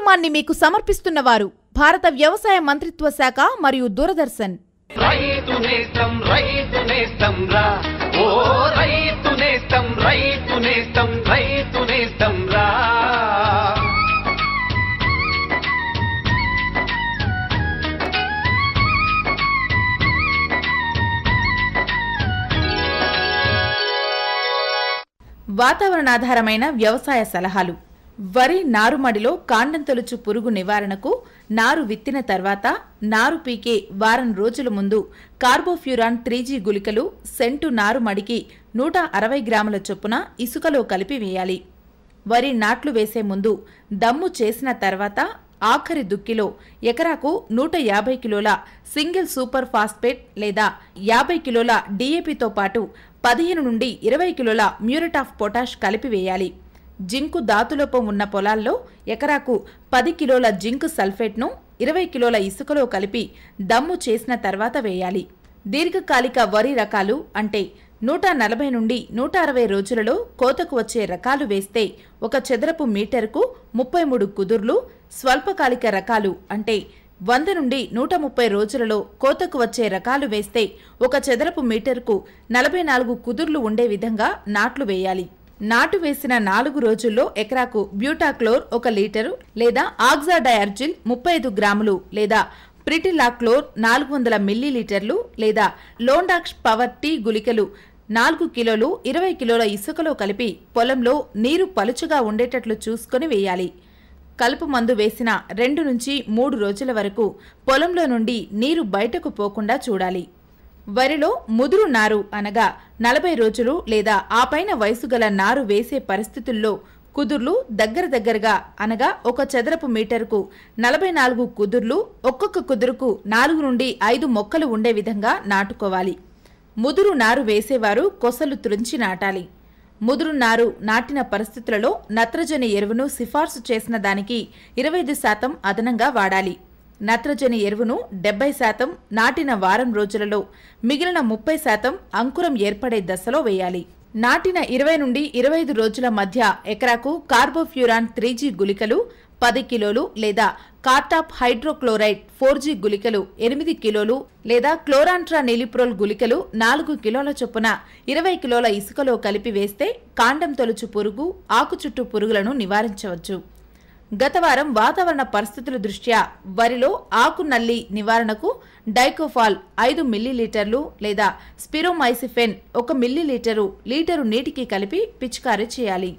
కార్యక్రమాన్ని మీకు సమర్పిస్తున్న వారు భారత వ్యవసాయ మంత్రిత్వ శాఖ మరియు దూరదర్శన్ రైతు నేస్తం రైతు నేస్తం రా ఓ రైతు నేస్తం రైతు నేస్తం రైతు నేస్తం రా వాతావరణాధారమైన వ్యవసాయ సలహాలు వరి నారుమడిలో కాండం తొలుచు పురుగు నివారణకు నారు విత్తిన తర్వాత నారు పీకే వారం రోజుల ముందు కార్బోఫ్యూరాన్ త్రీ గుళికలు సెంటు నారుమడికి నూట అరవై గ్రాముల చొప్పున ఇసుకలో కలిపి వేయాలి వరి నాట్లు వేసే ముందు దమ్ము చేసిన తర్వాత ఆఖరి దుక్కిలో ఎకరాకు నూట యాభై కిలోల సింగిల్ సూపర్ ఫాస్ఫేట్ లేదా యాభై కిలోల డీఏపీతో పాటు పదిహేను నుండి ఇరవై కిలోల మ్యూరేట్ ఆఫ్ పొటాష్ కలిపి వేయాలి జింకు దాతులోపం ఉన్న పొలాల్లో ఎకరాకు పది కిలోల జింక్ సల్ఫేట్ను ఇరవై కిలోల ఇసుకలో కలిపి దమ్ము చేసిన తర్వాత వేయాలి దీర్ఘకాలిక వరి రకాలు అంటే నూట నలభై నుండి నూట అరవై రోజులలో కోతకు వచ్చే రకాలు వేస్తే ఒక చదరపు మీటరుకు ముప్పై మూడు కుదుర్లు స్వల్పకాలిక రకాలు అంటే వంద నుండి నూట ముప్పై రోజులలో కోతకు వచ్చే రకాలు వేస్తే ఒక చదరపు మీటరుకు నలభై నాలుగు కుదుర్లు ఉండే విధంగా నాట్లు వేయాలి నాటు వేసిన నాలుగు రోజుల్లో ఎకరాకు బ్యూటాక్లోర్ ఒక లీటరు లేదా ఆక్సాడయార్జిల్ ముప్పై ఐదు గ్రాములు లేదా ప్రిటిలాక్లోర్ నాలుగు వందల మిల్లీలీటర్లు లేదా లోండాక్స్ పవర్ టీ గుళికలు నాలుగు కిలోలు ఇరవై కిలోల ఇసుకలో కలిపి పొలంలో నీరు పలుచగా ఉండేటట్లు చూసుకొని వేయాలి కలుపు మందు వేసిన రెండు నుంచి మూడు రోజుల వరకు పొలంలో నుండి నీరు బయటకు పోకుండా చూడాలి వరిలో ముదురు నారు అనగా నలభై రోజులు లేదా ఆ పైన వయసు గల నారు వేసే పరిస్థితుల్లో కుదుర్లు దగ్గర దగ్గరగా అనగా ఒక చదరపు మీటరుకు నలభై నాలుగు కుదుర్లు ఒక్కొక్క కుదురుకు నాలుగు నుండి ఐదు మొక్కలు ఉండే విధంగా నాటుకోవాలి ముదురు నారు వేసేవారు కొసలు త్రుంచి నాటాలి ముదురు నారు నాటిన పరిస్థితులలో నత్రజని ఎరువును సిఫార్సు చేసిన దానికి ఇరవై ఐదు శాతం అదనంగా వాడాలి నత్రజని ఎరువును డెబ్బై శాతం నాటిన వారం రోజులలో మిగిలిన ముప్పై శాతం అంకురం ఏర్పడే దశలో వేయాలి నాటిన ఇరవై నుండి ఇరవై ఐదు రోజుల మధ్య ఎకరాకు కార్బోఫ్యూరాన్ త్రీ గుళికలు పది కిలోలు లేదా కార్టాప్ హైడ్రోక్లోరైడ్ ఫోర్ జీ గుళికలు ఎనిమిది కిలోలు లేదా క్లోరాంట్రా నిలిప్రోల్ గుళికలు నాలుగు కిలోల చొప్పున ఇరవై కిలోల ఇసుకలో కలిపి వేస్తే కాండం తొలుచు పురుగు ఆకు చుట్టూ పురుగులను నివారించవచ్చు గత వారం వాతావరణ పరిస్థితుల దృష్ట్యా వరిలో ఆకు నల్లి నివారణకు డైకోఫాల్ ఐదు మిల్లీలీటర్లు లేదా స్పిరోమైసిఫెన్ ఒక మిల్లీలీటరు లీటరు నీటికి కలిపి పిచికారీ చేయాలి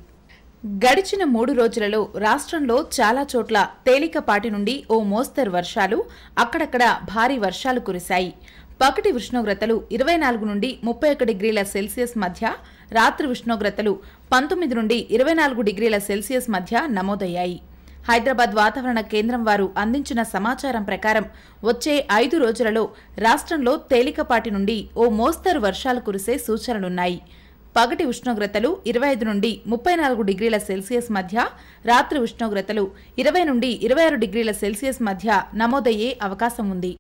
గడిచిన మూడు రోజులలో రాష్ట్రంలో చాలా చోట్ల తేలికపాటి నుండి ఓ మోస్తరు వర్షాలు అక్కడక్కడ భారీ వర్షాలు కురిశాయి పగటి ఉష్ణోగ్రతలు ఇరవై నాలుగు నుండి ముప్పై ఒక డిగ్రీల సెల్సియస్ మధ్య రాత్రి ఉష్ణోగ్రతలు పంతొమ్మిది నుండి ఇరవై నాలుగు డిగ్రీల సెల్సియస్ మధ్య నమోదయ్యాయి హైదరాబాద్ వాతావరణ కేంద్రం వారు అందించిన సమాచారం ప్రకారం వచ్చే ఐదు రోజులలో రాష్ట్రంలో తేలికపాటి నుండి ఓ మోస్తరు వర్షాలు కురిసే సూచనలున్నాయి పగటి ఉష్ణోగ్రతలు ఇరవై ఐదు నుండి ముప్పై నాలుగు డిగ్రీల సెల్సియస్ మధ్య రాత్రి ఉష్ణోగ్రతలు ఇరవై నుండి ఇరవై ఆరు డిగ్రీల సెల్సియస్ మధ్య నమోదయ్యే అవకాశం ఉంది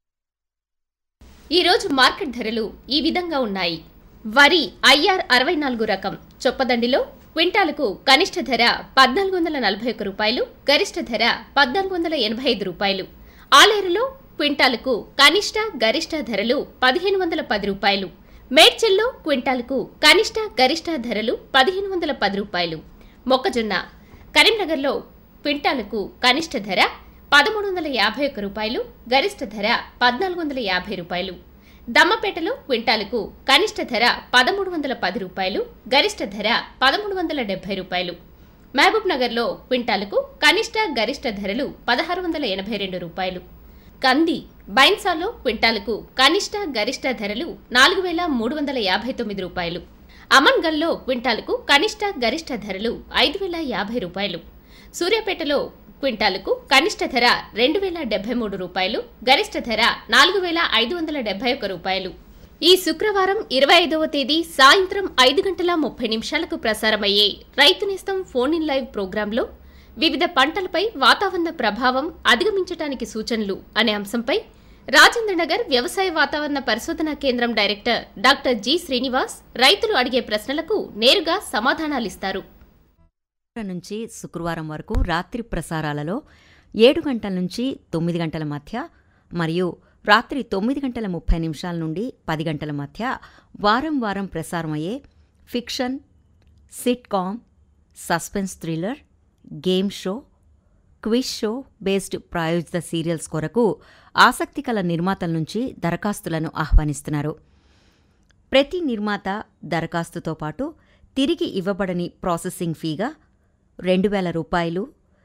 ఈ రోజు మార్కెట్ ధరలు ఈ విధంగా ఉన్నాయి వరి ఐఆర్ అరవై నాలుగు రకం చొప్పదండిలో క్వింటాలకు కనిష్ట ధర పద్నాలుగు వందల నలభై ఒక్క రూపాయలు గరిష్ట ధర పద్నాలుగు వందల ఎనభై ఐదు రూపాయలు ఆలేరులో క్వింటాలకు కనిష్ట గరిష్ట ధరలు పదిహేను వందల పది రూపాయలు మేడ్చల్లో క్వింటాలకు కనిష్ట గరిష్ట ధరలు పదిహేను వందల పది రూపాయలు మొక్కజొన్న కరీంనగర్లో క్వింటాలకు కనిష్ట ధర పదమూడు వందల యాభై ఒక్క రూపాయలు గరిష్ట ధర పద్నాలుగు వందల యాభై రూపాయలు దమ్మపేటలో క్వింటాలకు కనిష్ట ధర పదమూడు వందల పది రూపాయలు గరిష్ట ధర పదమూడు వందల డెబ్బై రూపాయలు మహబూబ్ నగర్లో క్వింటాలకు కనిష్ట గరిష్ట ధరలు పదహారు వందల ఎనభై రెండు రూపాయలు కంది బైన్సాలో క్వింటాలకు కనిష్ట గరిష్ట ధరలు నాలుగు వేల మూడు వందల యాభై తొమ్మిది రూపాయలు అమన్గల్లో క్వింటాలకు కనిష్ట గరిష్ట ధరలు ఐదు వేల యాభై రూపాయలు సూర్యాపేటలో క్వింటాలకు కనిష్ట ధర రెండు వేల డెబ్బై మూడు రూపాయలు గరిష్ట ధర నాలుగు వేల ఐదు వందల డెబ్బై ఒక్క రూపాయలు ఈ శుక్రవారం ఇరవై ఐదవ తేదీ సాయంత్రం ఐదు గంటల ముప్పై నిమిషాలకు ప్రసారమయ్యే రైతు నేస్తం ఫోన్ ఇన్ లైవ్ ప్రోగ్రాంలో వివిధ పంటలపై వాతావరణ ప్రభావం అధిగమించడానికి సూచనలు అనే అంశంపై రాజేంద్రనగర్ వ్యవసాయ వాతావరణ పరిశోధనా కేంద్రం డైరెక్టర్ డాక్టర్ జి శ్రీనివాస్ రైతులు అడిగే ప్రశ్నలకు నేరుగా సమాధానాలిస్తారు నుంచి శుక్రవారం వరకు రాత్రి ప్రసారాలలో ఏడు గంటల నుంచి తొమ్మిది గంటల మధ్య మరియు రాత్రి తొమ్మిది గంటల ముప్పై నిమిషాల నుండి పది గంటల మధ్య వారం వారం ప్రసారమయ్యే fiction sitcom suspense thriller game show quiz show based ప్రాయోజిత సీరియల్స్ కొరకు ఆసక్తి కల నిర్మాతల నుంచి దరఖాస్తులను ఆహ్వానిస్తున్నారు ప్రతి నిర్మాత దరఖాస్తుతో పాటు తిరిగి ఇవ్వబడని ప్రాసెసింగ్ ఫీగా రెండు వేల రూపాయలు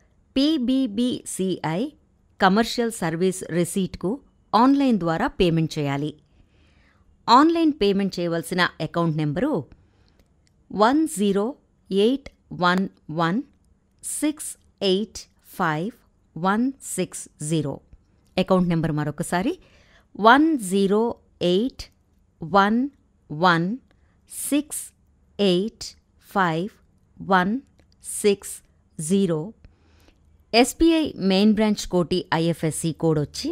పీబీబీసీఐ కమర్షియల్ సర్వీస్ రిసీట్కు ఆన్లైన్ ద్వారా పేమెంట్ చేయాలి ఆన్లైన్ పేమెంట్ చేయవలసిన account number one zero eight one one six eight five one six zero account number మరొకసారి one zero eight one one six eight five one six zero SBI main branch Koti IFSC code వచ్చి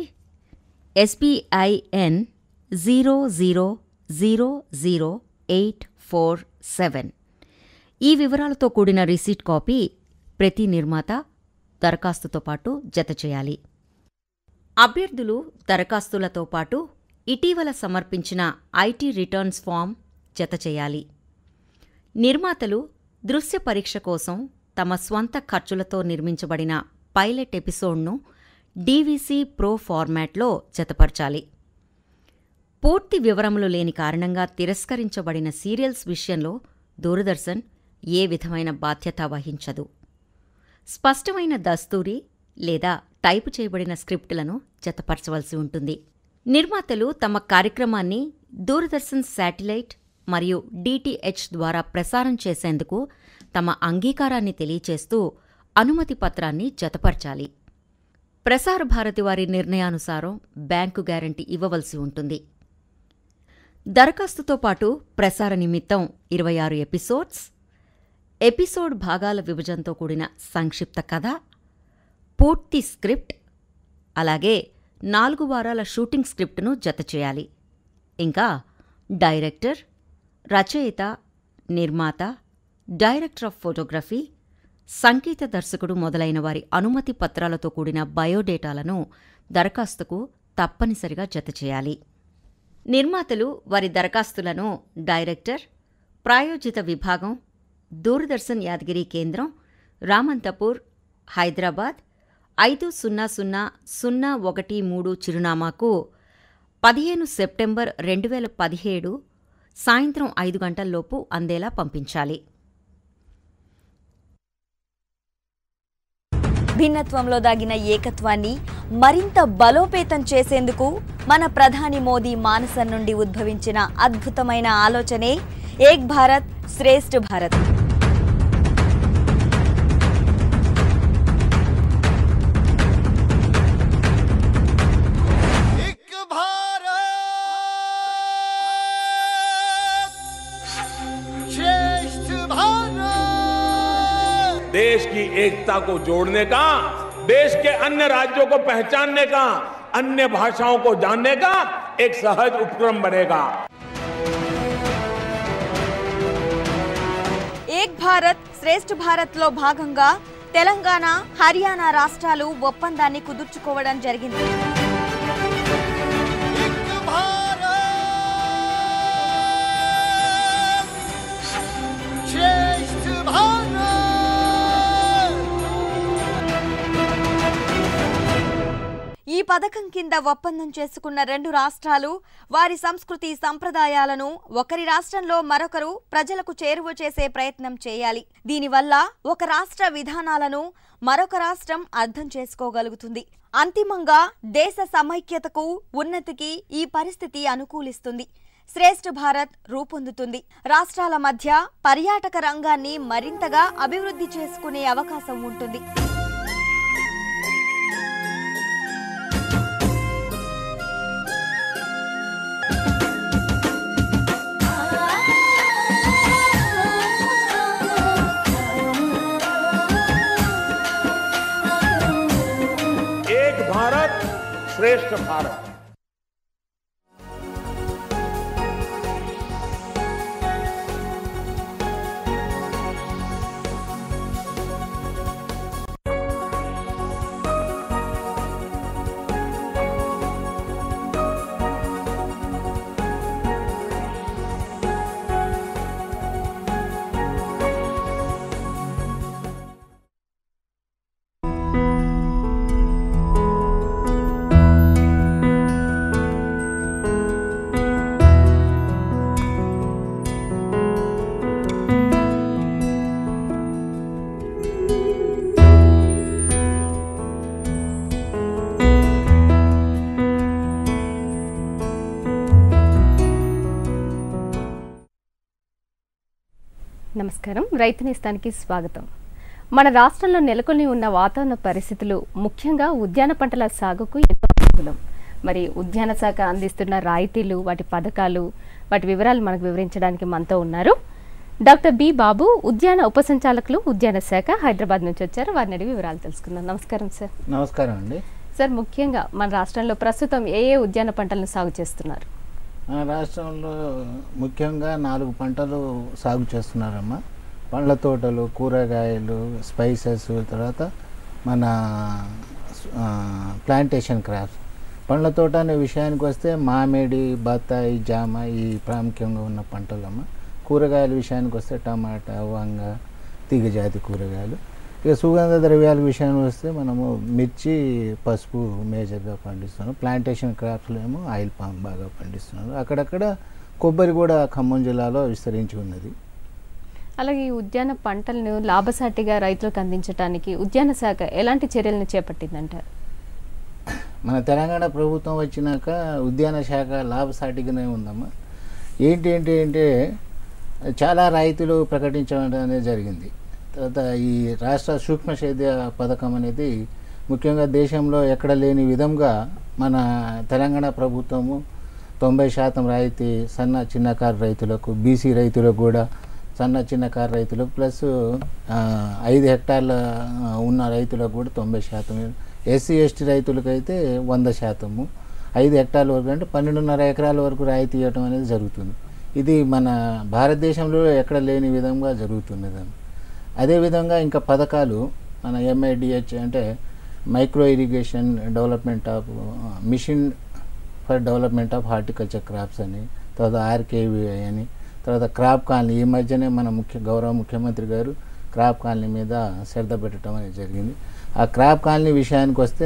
SBIN zero zero zero zero eight four seven ఈ వివరాలతో కూడిన receipt copy ప్రతి నిర్మాత దరఖాస్తుతో పాటు జత చేయాలి అభ్యర్థులు దరఖాస్తులతో పాటు ఇటీవల సమర్పించిన ఐటీ రిటర్న్స్ ఫామ్ జత చేయాలి నిర్మాతలు దృశ్య పరీక్ష కోసం తమ స్వంత ఖర్చులతో నిర్మించబడిన పైలట్ ఎపిసోడ్ను డీవీసీ ప్రో ఫార్మాట్లో జతపరచాలి పూర్తి వివరములు లేని కారణంగా తిరస్కరించబడిన సీరియల్స్ విషయంలో దూరదర్శన్ ఏ విధమైన బాధ్యత వహించదు స్పష్టమైన దస్తూరి లేదా టైపు చేయబడిన స్క్రిప్టులను జతపరచవలసి ఉంటుంది నిర్మాతలు తమ కార్యక్రమాన్ని దూరదర్శన్ శాటిలైట్ మరియు డిటిహెచ్ ద్వారా ప్రసారం చేసేందుకు తమ అంగీకారాన్ని తెలియచేస్తూ అనుమతి పత్రాన్ని జతపరచాలి ప్రసార భారతి వారి నిర్ణయానుసారం బ్యాంకు గ్యారంటీ ఇవ్వవలసి ఉంటుంది దరఖాస్తుతో పాటు ప్రసార నిమిత్తం ఇరవై ఆరు ఎపిసోడ్స్ ఎపిసోడ్ భాగాల విభజనతో కూడిన సంక్షిప్త కథ పూర్తి స్క్రిప్ట్ అలాగే నాలుగు వారాల షూటింగ్ స్క్రిప్ట్ను జత చేయాలి ఇంకా డైరెక్టర్ రచయిత నిర్మాత డైరెక్టర్ ఆఫ్ ఫోటోగ్రఫీ సంగీత దర్శకుడు మొదలైన వారి అనుమతి పత్రాలతో కూడిన బయోడేటాలను దరఖాస్తుకు తప్పనిసరిగా జత చేయాలి నిర్మాతలు వారి దరఖాస్తులను డైరెక్టర్ ప్రాయోజిత విభాగం దూరదర్శన్ యాదగిరి కేంద్రం రామంతపూర్ హైదరాబాద్ ఐదు సున్నా సున్నా సున్నా ఒకటి మూడు చిరునామాకు పదిహేను సెప్టెంబర్ రెండు వేల పదిహేడు సాయంత్రం ఐదు గంటల్లోపు అందేలా పంపించాలి భిన్నత్వంలో దాగిన ఏకత్వాన్ని మరింత బలోపేతం చేసేందుకు మన ప్రధాని మోదీ మానసం నుండి ఉద్భవించిన అద్భుతమైన ఆలోచనే ఏక్ భారత్ శ్రేష్ఠ భారత్ एक भारत श्रेष्ठ भारत देश की एकता को जोड़ने का देश के अन्य राज्यों को पहचानने का अन्य भाषाओं को जानने का एक सहज उपक्रम बनेगा ఏక్ భారత్ శ్రేష్ఠ భారత్ లో భాగంగా తెలంగాణ హర్యానా రాష్ట్రాలు ఒప్పందాన్ని కుదుర్చుకోవడం జరిగింది एक भारत श्रेष्ठ भारत ఈ పథకం కింద ఒప్పందం చేసుకున్న రెండు రాష్ట్రాలు వారి సంస్కృతి సంప్రదాయాలను ఒకరి రాష్ట్రంలో మరొకరు ప్రజలకు చేరువ చేసే ప్రయత్నం చేయాలి దీనివల్ల ఒక రాష్ట్ర విధానాలను మరొక రాష్ట్రం అర్థం చేసుకోగలుగుతుంది అంతిమంగా దేశ సమైక్యతకు ఉన్నతికి ఈ పరిస్థితి అనుకూలిస్తుంది శ్రేష్ఠ భారత్ రూపొందుతుంది రాష్ట్రాల మధ్య పర్యాటక రంగాన్ని మరింతగా అభివృద్ధి చేసుకునే అవకాశం ఉంటుంది एक भारत श्रेष्ठ भारत నమస్కారం రైతు నేస్తానికి స్వాగతం మన రాష్ట్రంలో నెలకొని ఉన్న వాతావరణ పరిస్థితులు ముఖ్యంగా ఉద్యాన పంటల సాగుకు ఎంతో అనుకూలం మరి ఉద్యాన శాఖ అందిస్తున్న రాయితీలు వాటి పథకాలు వాటి వివరాలు మనకు వివరించడానికి మనతో ఉన్నారు డాక్టర్ బి బాబు ఉద్యాన ఉపసంచాలకులు ఉద్యాన శాఖ హైదరాబాద్ నుంచి వచ్చారు వారిని అడిగి వివరాలు తెలుసుకుందాం నమస్కారం సార్ నమస్కారం అండి సార్ ముఖ్యంగా మన రాష్ట్రంలో ప్రస్తుతం ఏ ఏ ఉద్యాన పంటలను సాగు చేస్తున్నారు మన రాష్ట్రంలో ముఖ్యంగా నాలుగు పంటలు సాగు చేస్తున్నారమ్మా పండ్ల తోటలు కూరగాయలు స్పైసెస్ తర్వాత మన ఆ, ప్లాంటేషన్ క్రాప్స్ పండ్ల తోట అనే విషయానికి వస్తే మామిడి బత్తాయి జామ ఈ ప్రాముఖ్యంగా ఉన్న పంటలమ్మ కూరగాయల విషయానికి వస్తే టమాటా వంగ తీగజాతి కూరగాయలు ఇక సుగంధ ద్రవ్యాల విషయానికి వస్తే మనము మిర్చి పసుపు మేజర్గా పండిస్తున్నాం ప్లాంటేషన్ క్రాప్స్లో ఏమో ఆయిల్ పామ్ బాగా పండిస్తున్నారు అక్కడక్కడ కొబ్బరి కూడా ఖమ్మం జిల్లాలో విస్తరించి ఉన్నది అలాగే ఈ ఉద్యాన పంటలను లాభసాటిగా రైతులకు అందించడానికి ఉద్యాన శాఖ ఎలాంటి చర్యలను చేపట్టిందంటారు మన తెలంగాణ ప్రభుత్వం వచ్చినాక ఉద్యాన శాఖ లాభసాటిగానే ఉందమ్మా ఏంటి ఏంటి అంటే చాలా రైతులు ప్రకటించడం అనేది జరిగింది తర్వాత ఈ రాష్ట్ర సూక్ష్మ సేద్య పథకం అనేది ముఖ్యంగా దేశంలో ఎక్కడ లేని విధంగా మన తెలంగాణ ప్రభుత్వము తొంభై శాతం రాయితీ సన్న చిన్నకారు రైతులకు బీసీ రైతులకు కూడా సన్న చిన్నకారు రైతులకు ప్లస్ ఆ, ఐదు హెక్టార్ల ఆ, ఉన్న రైతులకు కూడా తొంభై శాతం ఎస్సీ ఎస్టీ రైతులకు అయితే వంద శాతము ఐదు హెక్టార్ల వరకు అంటే పన్నెండున్నర ఎకరాల వరకు రాయితీ ఇవ్వటం అనేది జరుగుతుంది ఇది మన భారతదేశంలో ఎక్కడ లేని విధంగా జరుగుతున్నది అదేవిధంగా ఇంకా పథకాలు మన ఎంఐడిహెచ్ అంటే micro irrigation development of mission for development of horticulture crops అని తర్వాత ఆర్కేవిఐ అని తర్వాత క్రాప్ కాలనీ ఈ మధ్యనే మన ముఖ్య గౌరవ ముఖ్యమంత్రి గారు క్రాప్ కాలనీ మీద శ్రద్ధ పెట్టడం అనేది జరిగింది ఆ క్రాప్ కాలనీ విషయానికి వస్తే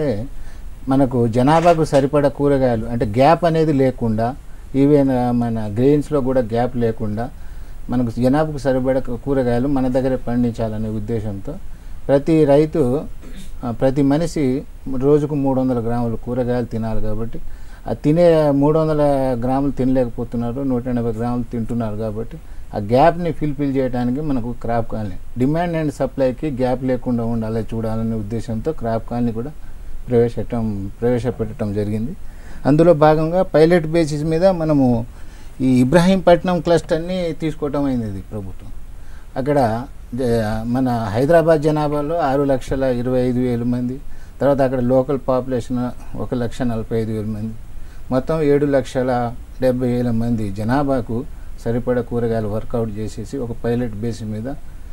మనకు జనాభాకు సరిపడ కూరగాయలు అంటే గ్యాప్ అనేది లేకుండా ఈవెన్ ఆ, మన గ్రెయిన్స్లో కూడా గ్యాప్ లేకుండా మనకు జనాభాకు సరిపడ కూరగాయలు మన దగ్గర పండించాలనే ఉద్దేశంతో ప్రతి రైతు ఆ, ప్రతి మనిషి రోజుకు మూడు వందల గ్రాములు కూరగాయలు తినాలి కాబట్టి ఆ తినే మూడు వందల గ్రాములు తినలేకపోతున్నారు నూట ఎనభై గ్రాములు తింటున్నారు కాబట్టి ఆ గ్యాప్ని ఫిల్ఫిల్ చేయడానికి మనకు క్రాప్ కాలనీ డిమాండ్ అండ్ సప్లైకి గ్యాప్ లేకుండా ఉండాలి చూడాలనే ఉద్దేశంతో క్రాప్ కాలనీ కూడా ప్రవేశపెట్టడం ప్రవేశపెట్టడం జరిగింది అందులో భాగంగా పైలట్ బేసిస్ మీద మనము ఈ ఇబ్రాహీంపట్నం క్లస్టర్ని తీసుకోవటం అయింది ఇది ప్రభుత్వం అక్కడ జ- మన హైదరాబాద్ జనాభాలో ఆరు లక్షల ఇరవై ఐదు వేల మంది తర్వాత అక్కడ లోకల్ పాపులేషన్ ఒక లక్ష నలభై ఐదు వేల మంది మొత్తం ఏడు లక్షల డెబ్బై వేల మంది జనాభాకు సరిపడ కూరగాయలు వర్కౌట్ చేసేసి ఒక పైలట్ బేసిస్ మీద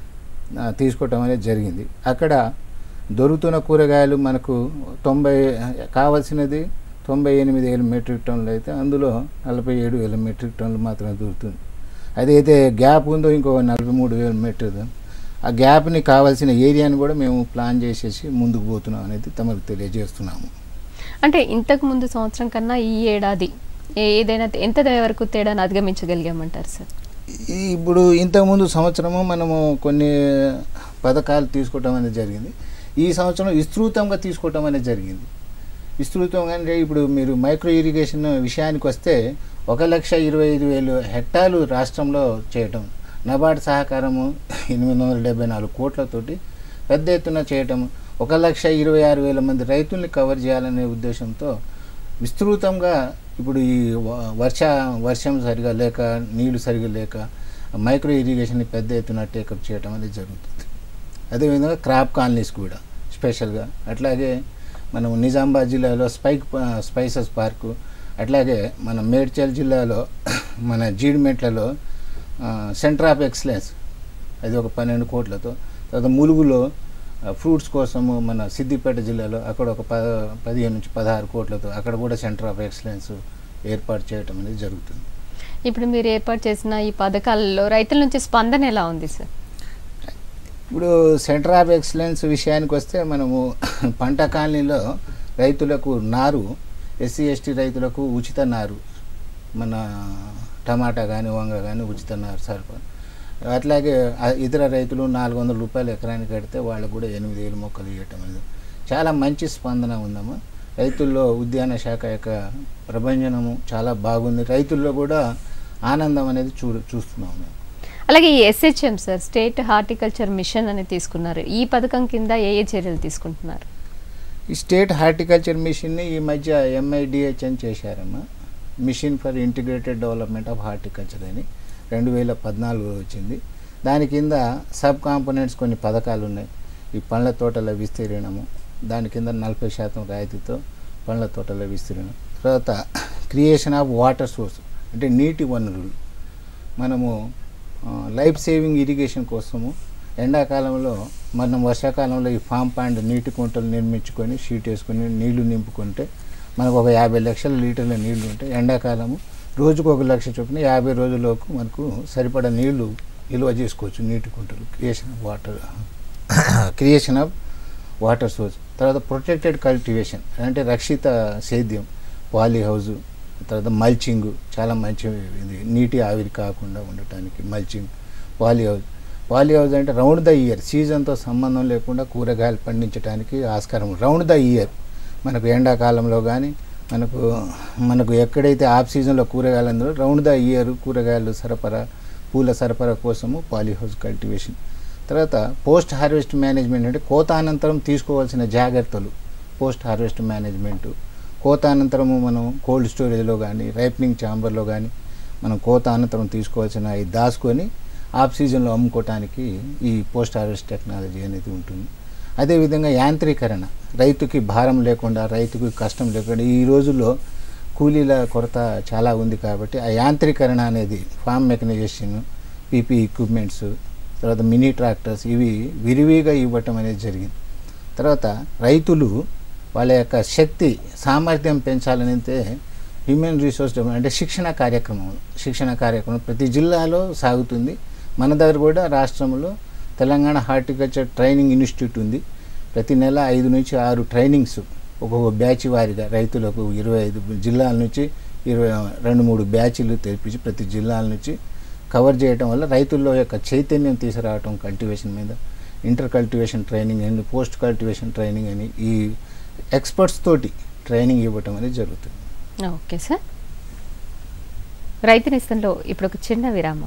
ఆ, తీసుకోవటం అనేది జరిగింది అక్కడ దొరుకుతున్న కూరగాయలు మనకు తొంభై కావాల్సినది తొంభై ఎనిమిది వేల మెట్రిక్ టన్నులు అయితే అందులో నలభై ఏడు వేల మెట్రిక్ టన్నులు మాత్రమే దొరుకుతుంది అదైతే గ్యాప్ ఉందో ఇంకో నలభై మూడు వేల మెట్రిక్ టన్. ఆ గ్యాప్ని కావాల్సిన ఏరియాని కూడా మేము ప్లాన్ చేసేసి ముందుకు పోతున్నాం అనేది తమకు తెలియజేస్తున్నాము అంటే ఇంతకు ముందు సంవత్సరం కన్నా ఈ ఏడాది ఏ- ఏదైనా ఎంత వరకు తేడాను అధిగమించగలిగామంటారు సార్ ఈ ఇప్పుడు ఇంతకుముందు సంవత్సరము మనము కొన్ని పథకాలు తీసుకోవటం అనేది జరిగింది ఈ సంవత్సరం విస్తృతంగా తీసుకోవటం అనేది జరిగింది విస్తృతంగా అంటే ఇప్పుడు మీరు మైక్రో ఇరిగేషన్ విషయానికి వస్తే ఒక లక్ష ఇరవై ఐదు వేలు హెక్టార్లు రాష్ట్రంలో చేయటం నబార్డ్ సహకారము ఎనిమిది వందల డెబ్బై నాలుగు కోట్లతోటి పెద్ద ఎత్తున చేయటం ఒక లక్ష ఇరవై ఆరు వేల మంది రైతుల్ని కవర్ చేయాలనే ఉద్దేశంతో విస్తృతంగా ఇప్పుడు ఈ వ- వర్ష వర్షం సరిగా లేక నీళ్లు సరిగా లేక మైక్రో ఇరిగేషన్ని పెద్ద ఎత్తున టేకప్ చేయడం అనేది జరుగుతుంది అదేవిధంగా క్రాప్ కాలనీస్ కూడా స్పెషల్గా అట్లాగే మనం నిజామాబాద్ జిల్లాలో స్పైక్ ప- స్పైసెస్ పార్కు అట్లాగే మన మేడ్చల్ జిల్లాలో మన జీడిమెట్లలో ఆ, సెంటర్ ఆఫ్ ఎక్సలెన్స్ అది ఒక పన్నెండు కోట్లతో తర్వాత ములుగులో ఆ, ఫ్రూట్స్ కోసము మన సిద్దిపేట జిల్లాలో అక్కడ ఒక ప పదిహేను నుంచి పదహారు కోట్లతో అక్కడ కూడా సెంటర్ ఆఫ్ ఎక్సలెన్స్ ఏర్పాటు చేయటం అనేది జరుగుతుంది ఇప్పుడు మీరు ఏర్పాటు చేసిన ఈ పథకాలలో రైతుల నుంచి స్పందన ఎలా ఉంది సార్ ఇప్పుడు సెంటర్ ఆఫ్ ఎక్సలెన్స్ విషయానికి వస్తే మనము పంట కాలనీలో రైతులకు నారు ఎస్సీ ఎస్టీ రైతులకు ఉచిత నారు మన టమాటా కానీ వంగ కానీ ఉచిత నారు సరఫరా అట్లాగే ఆ ఇతర రైతులు నాలుగు వందల రూపాయలు ఎకరానికి కడితే వాళ్ళకు కూడా ఎనిమిది వేలు మొక్కలు ఇవ్వటం అనేది చాలా మంచి స్పందన ఉందమ్మా రైతుల్లో ఉద్యాన శాఖ యొక్క ప్రభంజనము చాలా బాగుంది రైతుల్లో కూడా ఆనందం అనేది చూ చూస్తున్నాం మేము అలాగే ఈ SHM sir state horticulture mission అని తీసుకున్నారు ఈ పథకం కింద ఏ ఏ చర్యలు తీసుకుంటున్నారు ఈ స్టేట్ హార్టికల్చర్ మిషన్ని ఈ మధ్య ఎంఐడిహెచ్ అని చేశారమ్మా mission for integrated development of horticulture అని రెండు వేల పద్నాలుగులో వచ్చింది దాని కింద సబ్ కాంపోనెంట్స్ కొన్ని పథకాలు ఉన్నాయి ఈ పండ్ల తోటల విస్తీర్ణము దాని కింద నలభై శాతం రాయితీతో పండ్ల తోటల విస్తీర్ణం తర్వాత క్రియేషన్ ఆఫ్ వాటర్ సోర్స్ అంటే నీటి వనరులు మనము లైఫ్ సేవింగ్ ఇరిగేషన్ కోసము ఎండాకాలంలో మనం వర్షాకాలంలో ఈ ఫామ్ పాండ్ నీటి కుంటలు నిర్మించుకొని షీట్ వేసుకొని నీళ్లు నింపుకుంటే మనకు ఒక యాభై లక్షల లీటర్ల నీళ్లు ఉంటాయి ఎండాకాలము రోజుకు ఒక లక్ష చొప్పున యాభై రోజులకు మనకు సరిపడా నీళ్లు నిల్వ చేసుకోవచ్చు నీటి కుంటలు creation of water creation of water source తర్వాత ప్రొటెక్టెడ్ కల్టివేషన్ అంటే రక్షిత సేద్యం పాలీ హౌజు తర్వాత మల్చింగ్ చాలా మంచి ఇది నీటి ఆవిరి కాకుండా ఉండటానికి mulching poly house poly house అంటే రౌండ్ ద ఇయర్ సీజన్తో సంబంధం లేకుండా కూరగాయలు పండించడానికి ఆస్కారం రౌండ్ ద ఇయర్ మనకు ఎండాకాలంలో కానీ మనకు మనకు ఎక్కడైతే ఆఫ్ సీజన్లో కూరగాయలు అందరూ రౌండ్ ద ఇయర్ కూరగాయలు సరఫరా పూల సరఫరా కోసము పాలీ హౌస్ కల్టివేషన్ తర్వాత పోస్ట్ హార్వెస్ట్ మేనేజ్మెంట్ అంటే కోత అనంతరం తీసుకోవాల్సిన జాగ్రత్తలు పోస్ట్ హార్వెస్ట్ మేనేజ్మెంటు కోత అనంతరము మనం కోల్డ్ స్టోరేజ్లో కానీ రైపనింగ్ ఛాంబర్లో కానీ మనం కోత అనంతరం తీసుకోవాల్సిన అవి దాచుకొని ఆఫ్ సీజన్లో అమ్ముకోవటానికి ఈ పోస్ట్ హార్వెస్ట్ టెక్నాలజీ అనేది ఉంటుంది అదేవిధంగా యాంత్రీకరణ రైతుకి భారం లేకుండా రైతుకి కష్టం లేకుండా ఈ రోజుల్లో కూలీల కొరత చాలా ఉంది కాబట్టి ఆ యాంత్రీకరణ అనేది ఫామ్ మెకనైజేషన్ పీపీ ఎక్విప్మెంట్స్ తర్వాత మినీ ట్రాక్టర్స్ ఇవి విరివిగా ఇవ్వటం అనేది జరిగింది తర్వాత రైతులు వాళ్ళ యొక్క శక్తి సామర్థ్యం పెంచాలనైతే హ్యూమన్ రిసోర్స్ డెవలప్మెంట్ అంటే శిక్షణ కార్యక్రమం శిక్షణ కార్యక్రమం ప్రతి జిల్లాలో సాగుతుంది మన దగ్గర కూడా రాష్ట్రంలో తెలంగాణ హార్టికల్చర్ ట్రైనింగ్ ఇన్స్టిట్యూట్ ఉంది ప్రతి నెల ఐదు నుంచి ఆరు ట్రైనింగ్స్ ఒక్కొక్క బ్యాచ్ వారిగా రైతులకు ఇరవై ఐదు జిల్లాల నుంచి ఇరవై రెండు మూడు బ్యాచ్లు తెప్పించి ప్రతి జిల్లాల నుంచి కవర్ చేయడం వల్ల రైతుల్లో యొక్క చైతన్యం తీసుకురావటం కల్టివేషన్ మీద ఇంటర్ కల్టివేషన్ ట్రైనింగ్ అని పోస్ట్ కల్టివేషన్ ట్రైనింగ్ అని ఈ ఎక్స్పర్ట్స్ తోటి ట్రైనింగ్ ఇవ్వటం అనేది జరుగుతుంది ఓకే సార్ రైతు నేస్తంలో ఇప్పుడు ఒక చిన్న విరామం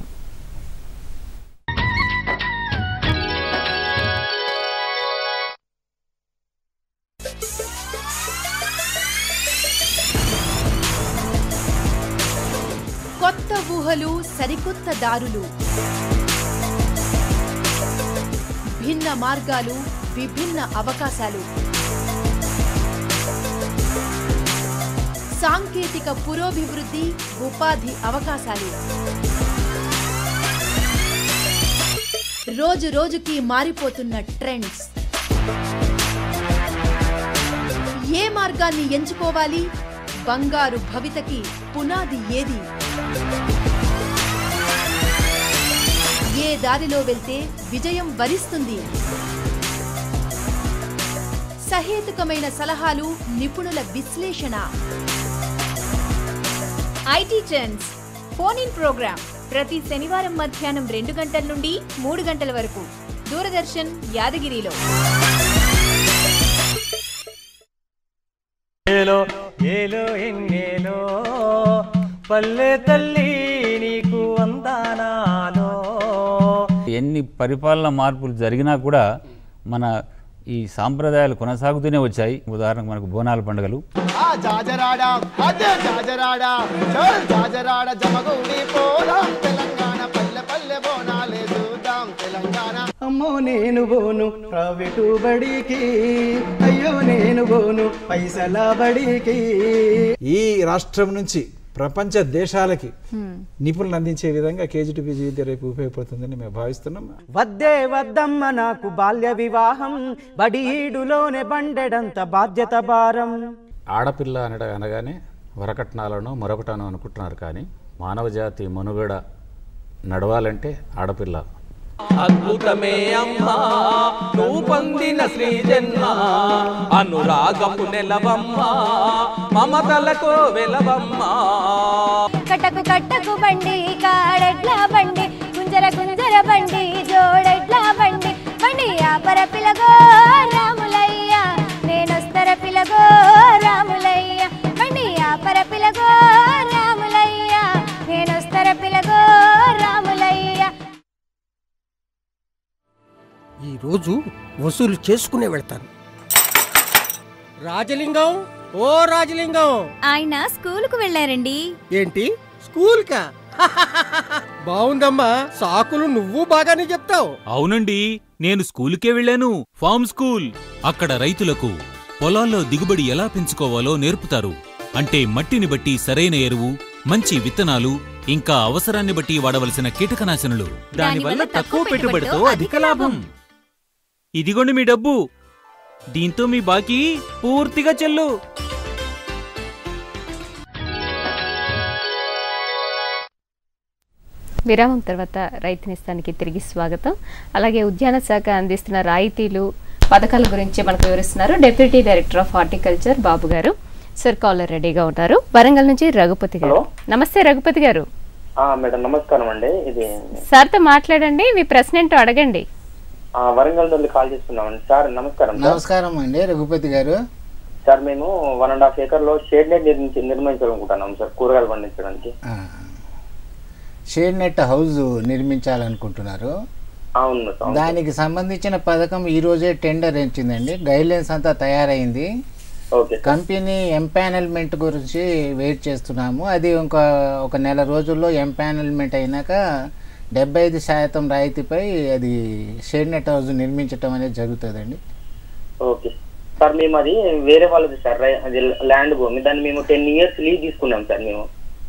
కొత్త ఊహలు సరికొత్త దారులు భిన్న మార్గాలు విభిన్న అవకాశాలు సాంకేతిక పురోభివృద్ధి ఉపాధి అవకాశాలు రోజు రోజుకి మారిపోతున్న ట్రెండ్స్ ఏ మార్గాన్ని ఎంచుకోవాలి బంగారు భవితకి పునాది ఏది ఏ దారిలో వెళ్తే విజయం వరిస్తుంది సహేతుకమైన సలహాలు నిపుణుల విశ్లేషణ IT trends phone in programme ప్రతి శనివారం మధ్యాహ్నం రెండు గంటల నుండి మూడు గంటల వరకు దూరదర్శన్ యాదగిరిలో ఏలో ఏలో ఎన్నేలో పల్లె తల్లి నీకు వందనాలో ఎన్ని పరిపాలన మార్పులు జరిగినా కూడా మన ఈ సాంప్రదాయాలు కొనసాగుతూనే వచ్చాయి ఉదాహరణకు మనకు బోనాల పండుగలు ఆ జాజరాడా అదే జాజరాడా చల్ జాజరాడ జమగూడి పోదాం తెలంగాణ పల్లె పల్లె బోనాలే చూద్దాం తెలంగాణ అమ్మో నేను పోను ప్రైవేటు బడికి అయ్యో నేను పోను పైసల బడికి ఈ రాష్ట్రం నుంచి ప్రపంచ దేశాలకి నిపుణులు అందించే విధంగా కేజీటీపీ విద్య రేపు ఉపయోగపడుతుందని మేము భావిస్తున్నాం వద్దే వద్దమ్మ నాకు బాల్య వివాహం బడీడులోనే బండెడంత బాధ్యత భారం ఆడపిల్ల అనడ అనగానే వరకట్నాలను మరొకటను అనుకుంటున్నారు కానీ మానవ జాతి మనుగడ నడవాలంటే ఆడపిల్ల అద్భుతమే అమ్మా నువ్వు పొందిన శ్రీ జన్మ అనురాగపు నెలవమ్మా మమతలకు వెలవమ్మా కట్టకు కట్టకు బండి కాడెడ్ల బండి గుంజర గుంజర బండి జోడెడ్ల బండి బండి ఆపర పిలగో రాములయ్య నేనొస్తర పిలగో రాములయ్య బండి ఆపర పిలగో రాములయ్య నేనొస్తర పిలగో రాములయ్య రోజు వసూలు చేసుకునే వెళ్తాను రాజలింగం ఓ రాజలింగం ఆయన స్కూలుకు వెళ్ళారండి ఏంటి స్కూల్ కా బాగుందమ్మా సాకులు నువ్వు బాగానే చెప్తావు అవునండి నేను స్కూలుకే వెళ్ళాను ఫార్మ్ స్కూల్ అక్కడ రైతులకు పొలాల్లో దిగుబడి ఎలా పెంచుకోవాలో నేర్పుతారు అంటే మట్టిని బట్టి సరైన ఎరువు మంచి విత్తనాలు ఇంకా అవసరాన్ని బట్టి వాడవలసిన కీటకనాశనులు దానివల్ల తక్కువ పెట్టుబడితో అధిక లాభం ఇదిగోండి మీ డబ్బు దీంతో మీ బాకీ పూర్తిగా చెల్లు విరామం తర్వాత రైతు నేస్తానికి తిరిగి స్వాగతం అలాగే ఉద్యాన శాఖ అందిస్తున్న రాయితీలు పథకాల గురించి మనకు వివరిస్తున్నారు deputy director of horticulture Babu garu sir caller రెడీగా ఉంటారు వరంగల్ నుంచి రఘుపతి గారు నమస్తే రఘుపతి గారు ఆ, మేడం నమస్కారం అండి ఇది సార్తో మాట్లాడండి మీ ప్రశ్న ఏంటో అడగండి ఆ, వరంగల్ నుండి కాల్ చేస్తున్నామండి సార్ నమస్కారం సార్. నమస్కారం అండి రఘుపతి గారు సార్ మేము వన్ అండ్ హాఫ్ ఏకర్ లో షేడ్ నెట్ నిర్మించి నిర్మించాలనుకుంటున్నాం సార్ కూరగాయలు పండించడానికి షేడ్ నెట్ హౌస్ నిర్మించాలనుకుంటున్నారు అవును సార్ అవును సార్. దానికి సంబంధించిన పథకం ఈ రోజే టెండర్ ఇచ్చిందండి గైడ్ లైన్స్ అంతా తయారైంది ఓకే కంపెనీ ఎంపానల్మెంట్ గురించి వెయిట్ చేస్తున్నాము అది ఇంకా ఒక నెల రోజుల్లో ఎంపానల్మెంట్ అయినాక డెబ్బై ఐదు శాతం రాయితీపై అది షేడ్ నెట్ హౌస్ నిర్మించటం అనేది జరుగుతుందండి ఓకే సార్ మేము అది వేరే వాళ్ళది సార్ రై- అది ల్యాండ్ భూమి దాన్ని మేము టెన్ ఇయర్స్ లీజ్ తీసుకున్నాం సార్ మేము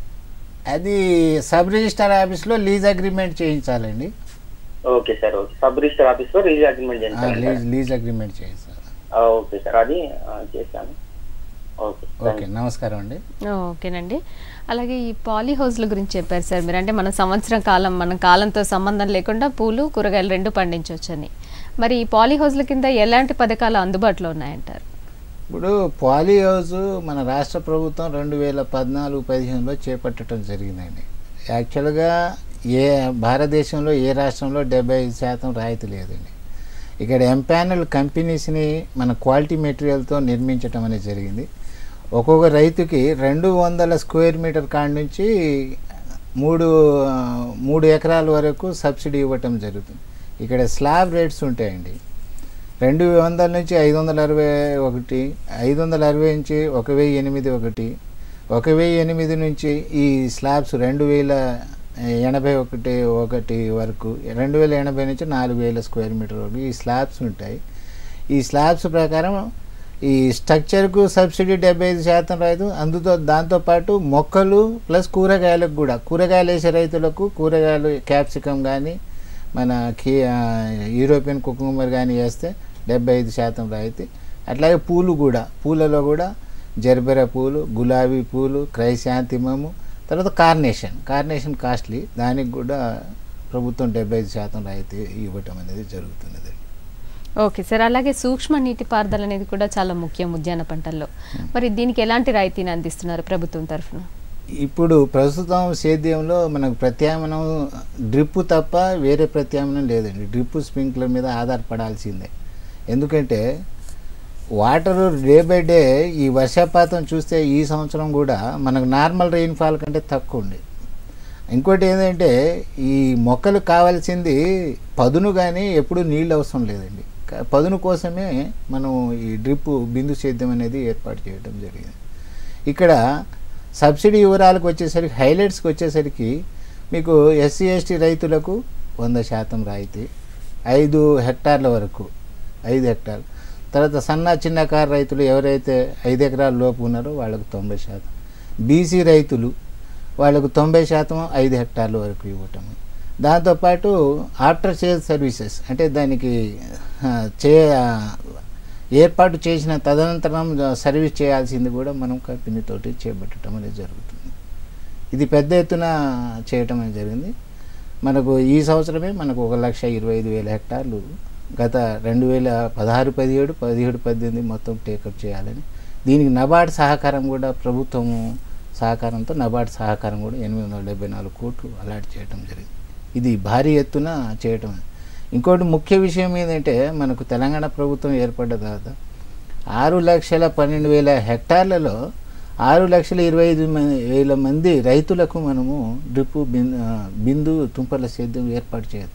అది సబ్ రిజిస్టర్ ఆఫీస్లో లీజ్ అగ్రిమెంట్ చేయించాలండి okay sir okay sub register office లో రిలీజ్ అగ్రిమెంట్ ఆ, చేయించాలి లీజ్ లీజ్ అగ్రిమెంట్ చేయించాలి ఓకే సార్ అది ఆ, చేశాను ఓకే ఓకే నమస్కారం అండి ఓకేనండి అలాగే ఈ పాలీ హౌస్ల గురించి చెప్పారు సార్ మీరు అంటే మన సంవత్సరం కాలం మన కాలంతో సంబంధం లేకుండా పూలు కూరగాయలు రెండు పండించవచ్చని మరి ఈ పాలీ హౌస్ల కింద ఎలాంటి పథకాలు అందుబాటులో ఉన్నాయంటారు ఇప్పుడు పాలీ హౌస్ మన రాష్ట్ర ప్రభుత్వం రెండు వేల పద్నాలుగు పదిహేనులో చేపట్టడం జరిగిందండి యాక్చువల్గా ఏ భారతదేశంలో ఏ రాష్ట్రంలో డెబ్బై ఐదు శాతం రాయితీ లేదండి ఇక్కడ ఎంపానల్ కంపెనీస్ని మన క్వాలిటీ మెటీరియల్తో నిర్మించడం అనేది జరిగింది ఒక్కొక్క రైతుకి రెండు వందల స్క్వేర్ మీటర్ కాడ నుంచి మూడు ఆ, మూడు ఎకరాల వరకు సబ్సిడీ ఇవ్వటం జరుగుతుంది ఇక్కడ స్లాబ్ రేట్స్ ఉంటాయండి రెండు వందల నుంచి ఐదు వందల అరవై ఒకటి ఐదు వందల అరవై నుంచి ఒక వెయ్యి ఎనిమిది ఒకటి ఒక వెయ్యి ఎనిమిది నుంచి ఈ స్లాబ్స్ రెండు వేల ఎనభై ఒకటి ఒకటి వరకు రెండు వేల ఎనభై నుంచి నాలుగు వేల స్క్వేర్ మీటర్ వరకు ఈ స్లాబ్స్ ఉంటాయి ఈ స్లాబ్స్ ప్రకారం ఈ స్ట్రక్చర్కు సబ్సిడీ డెబ్బై ఐదు శాతం రైతు అందుతో దాంతోపాటు మొక్కలు ప్లస్ కూరగాయలకు కూడా కూరగాయలు వేసే రైతులకు కూరగాయలు క్యాప్సికమ్ కానీ మన కీ ఆ, యూరోపియన్ కుకుంబర్ కానీ వేస్తే డెబ్బై ఐదు శాతం రాయితీ అట్లాగే పూలు కూడా పూలలో కూడా జర్బెర పూలు గులాబీ పూలు క్రైశాంతిమము తర్వాత కార్నేషన్ కార్నేషన్ కాస్ట్లీ దానికి కూడా ప్రభుత్వం డెబ్బై ఐదు శాతం రాయితీ ఇవ్వటం అనేది జరుగుతున్నది ఓకే సార్ అలాగే సూక్ష్మ నీటిపారుదల అనేది కూడా చాలా ముఖ్యం ఉద్యాన పంటల్లో మరి దీనికి ఎలాంటి రాయితీని అందిస్తున్నారు ప్రభుత్వం తరఫున ఇప్పుడు ప్రస్తుతం సేద్యంలో మనకు ప్రత్యామ్నాయం డ్రిప్ తప్ప వేరే ప్రత్యామ్నాయం లేదండి డ్రిప్ స్ప్రింక్లర్ మీద ఆధారపడాల్సిందే ఎందుకంటే వాటర్ డే బై డే ఈ వర్షపాతం చూస్తే ఈ సంవత్సరం కూడా మనకు నార్మల్ రెయిన్ఫాల్ కంటే తక్కువ ఉంది ఇంకోటి ఏంటంటే ఈ మొక్కలు కావాల్సింది పదును కానీ ఎప్పుడు నీళ్ళు అవసరం లేదండి క- పదును కోసమే మనం ఈ డ్రిప్ బిందు సేద్యం అనేది ఏర్పాటు చేయడం జరిగింది ఇక్కడ సబ్సిడీ వివరాలకు వచ్చేసరికి హైలైట్స్కి వచ్చేసరికి మీకు ఎస్సీ ఎస్టీ రైతులకు వంద శాతం రాయితీ ఐదు హెక్టార్ల వరకు ఐదు హెక్టార్లు తర్వాత సన్న చిన్న కారు రైతులు ఎవరైతే ఐదు ఎకరాల లోపు ఉన్నారో వాళ్ళకు తొంభై శాతం బీసీ రైతులు వాళ్ళకు తొంభై శాతం ఐదు హెక్టార్ల వరకు ఇవ్వటం దాంతోపాటు ఆఫ్టర్ సేల్ సర్వీసెస్ అంటే దానికి ఆ, చే ఆ, ఏర్పాటు చేసిన తదనంతరం సర్వీస్ చేయాల్సింది కూడా మనం కంపెనీతోటి చేపట్టడం అనేది జరుగుతుంది ఇది పెద్ద ఎత్తున చేయటం అనేది జరిగింది మనకు ఈ సంవత్సరమే మనకు ఒక లక్ష ఇరవై ఐదు వేల హెక్టార్లు గత రెండు వేల పదహారు పదిహేడు పదిహేడు పద్దెనిమిది మొత్తం టేకప్ చేయాలని దీనికి నబార్డ్ సహకారం కూడా ప్రభుత్వము సహకారంతో నబార్డ్ సహకారం కూడా ఎనిమిది వందల డెబ్బై నాలుగు కోట్లు అలాట్ చేయడం జరిగింది ఇది భారీ ఎత్తున చేయటం ఇంకోటి ముఖ్య విషయం ఏంటంటే మనకు తెలంగాణ ప్రభుత్వం ఏర్పడ్డ తర్వాత ఆరు లక్షల పన్నెండు వేల హెక్టార్లలో ఆరు లక్షల ఇరవై ఐదు మంది వేల మంది రైతులకు మనము డ్రిప్ బిందు బిందు తుంపర్ల సేద్యం ఏర్పాటు చేయాలి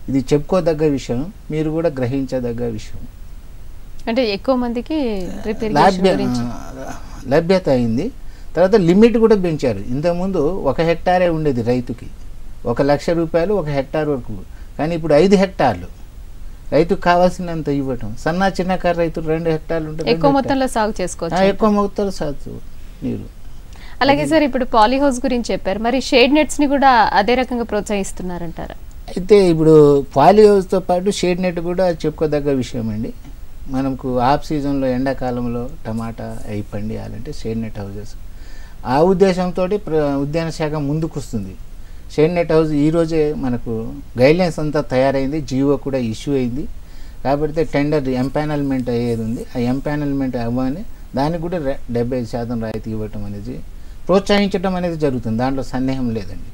ఇది చెప్పుకోదగ్గ విషయం మీరు కూడా గ్రహించదగ్గ విషయం అంటే ఎక్కువ మందికి డ్రిప్ ఇరిగేషన్ లభ్య గురించి లభ్యత అయింది తర్వాత లిమిట్ కూడా పెంచారు ఇంతకుముందు ఒక హెక్టారే ఉండేది రైతుకి ఒక లక్ష రూపాయలు ఒక హెక్టార్ వరకు కానీ ఇప్పుడు ఐదు హెక్టార్లు రైతుకు కావాల్సినంత ఇవ్వటం సన్న చిన్నకారు రైతులు రెండు హెక్టార్లు ఉంటే రెండు ఎక్కువ హెక్టార్లు. మొత్తంలో సాగు ఆ, చేసుకోవచ్చు ఎక్కువ మొత్తంలో సాగు నీరు అలాగే సార్ ఇప్పుడు పాలీహౌస్ గురించి చెప్పారు మరి షేడ్ నెట్స్ ని కూడా అదే రకంగా ప్రోత్సహిస్తున్నారంటారా అయితే ఇప్పుడు పాలీ హౌస్తో పాటు షేడ్ నెట్ కూడా చెప్పుకోదగ్గ విషయం అండి మనకు ఆఫ్ సీజన్లో ఎండాకాలంలో టమాటా అవి పండియాలంటే షేడ్ నెట్ హౌజెస్ ఆ ఉద్దేశంతో ఉద్యాన శాఖ ముందుకు వస్తుంది షేడ్ నెట్ హౌస్ ఈరోజే మనకు గైడ్లైన్స్ అంతా తయారైంది జియో కూడా ఇష్యూ అయింది కాబట్టి టెండర్ ఎంపానల్మెంట్ అయ్యేది ఉంది ఆ ఎంపానల్మెంట్ అవ్వని దానికి కూడా రె- డెబ్బై ఐదు శాతం రాయితీ ఇవ్వటం అనేది ప్రోత్సహించడం అనేది జరుగుతుంది దాంట్లో సందేహం లేదండి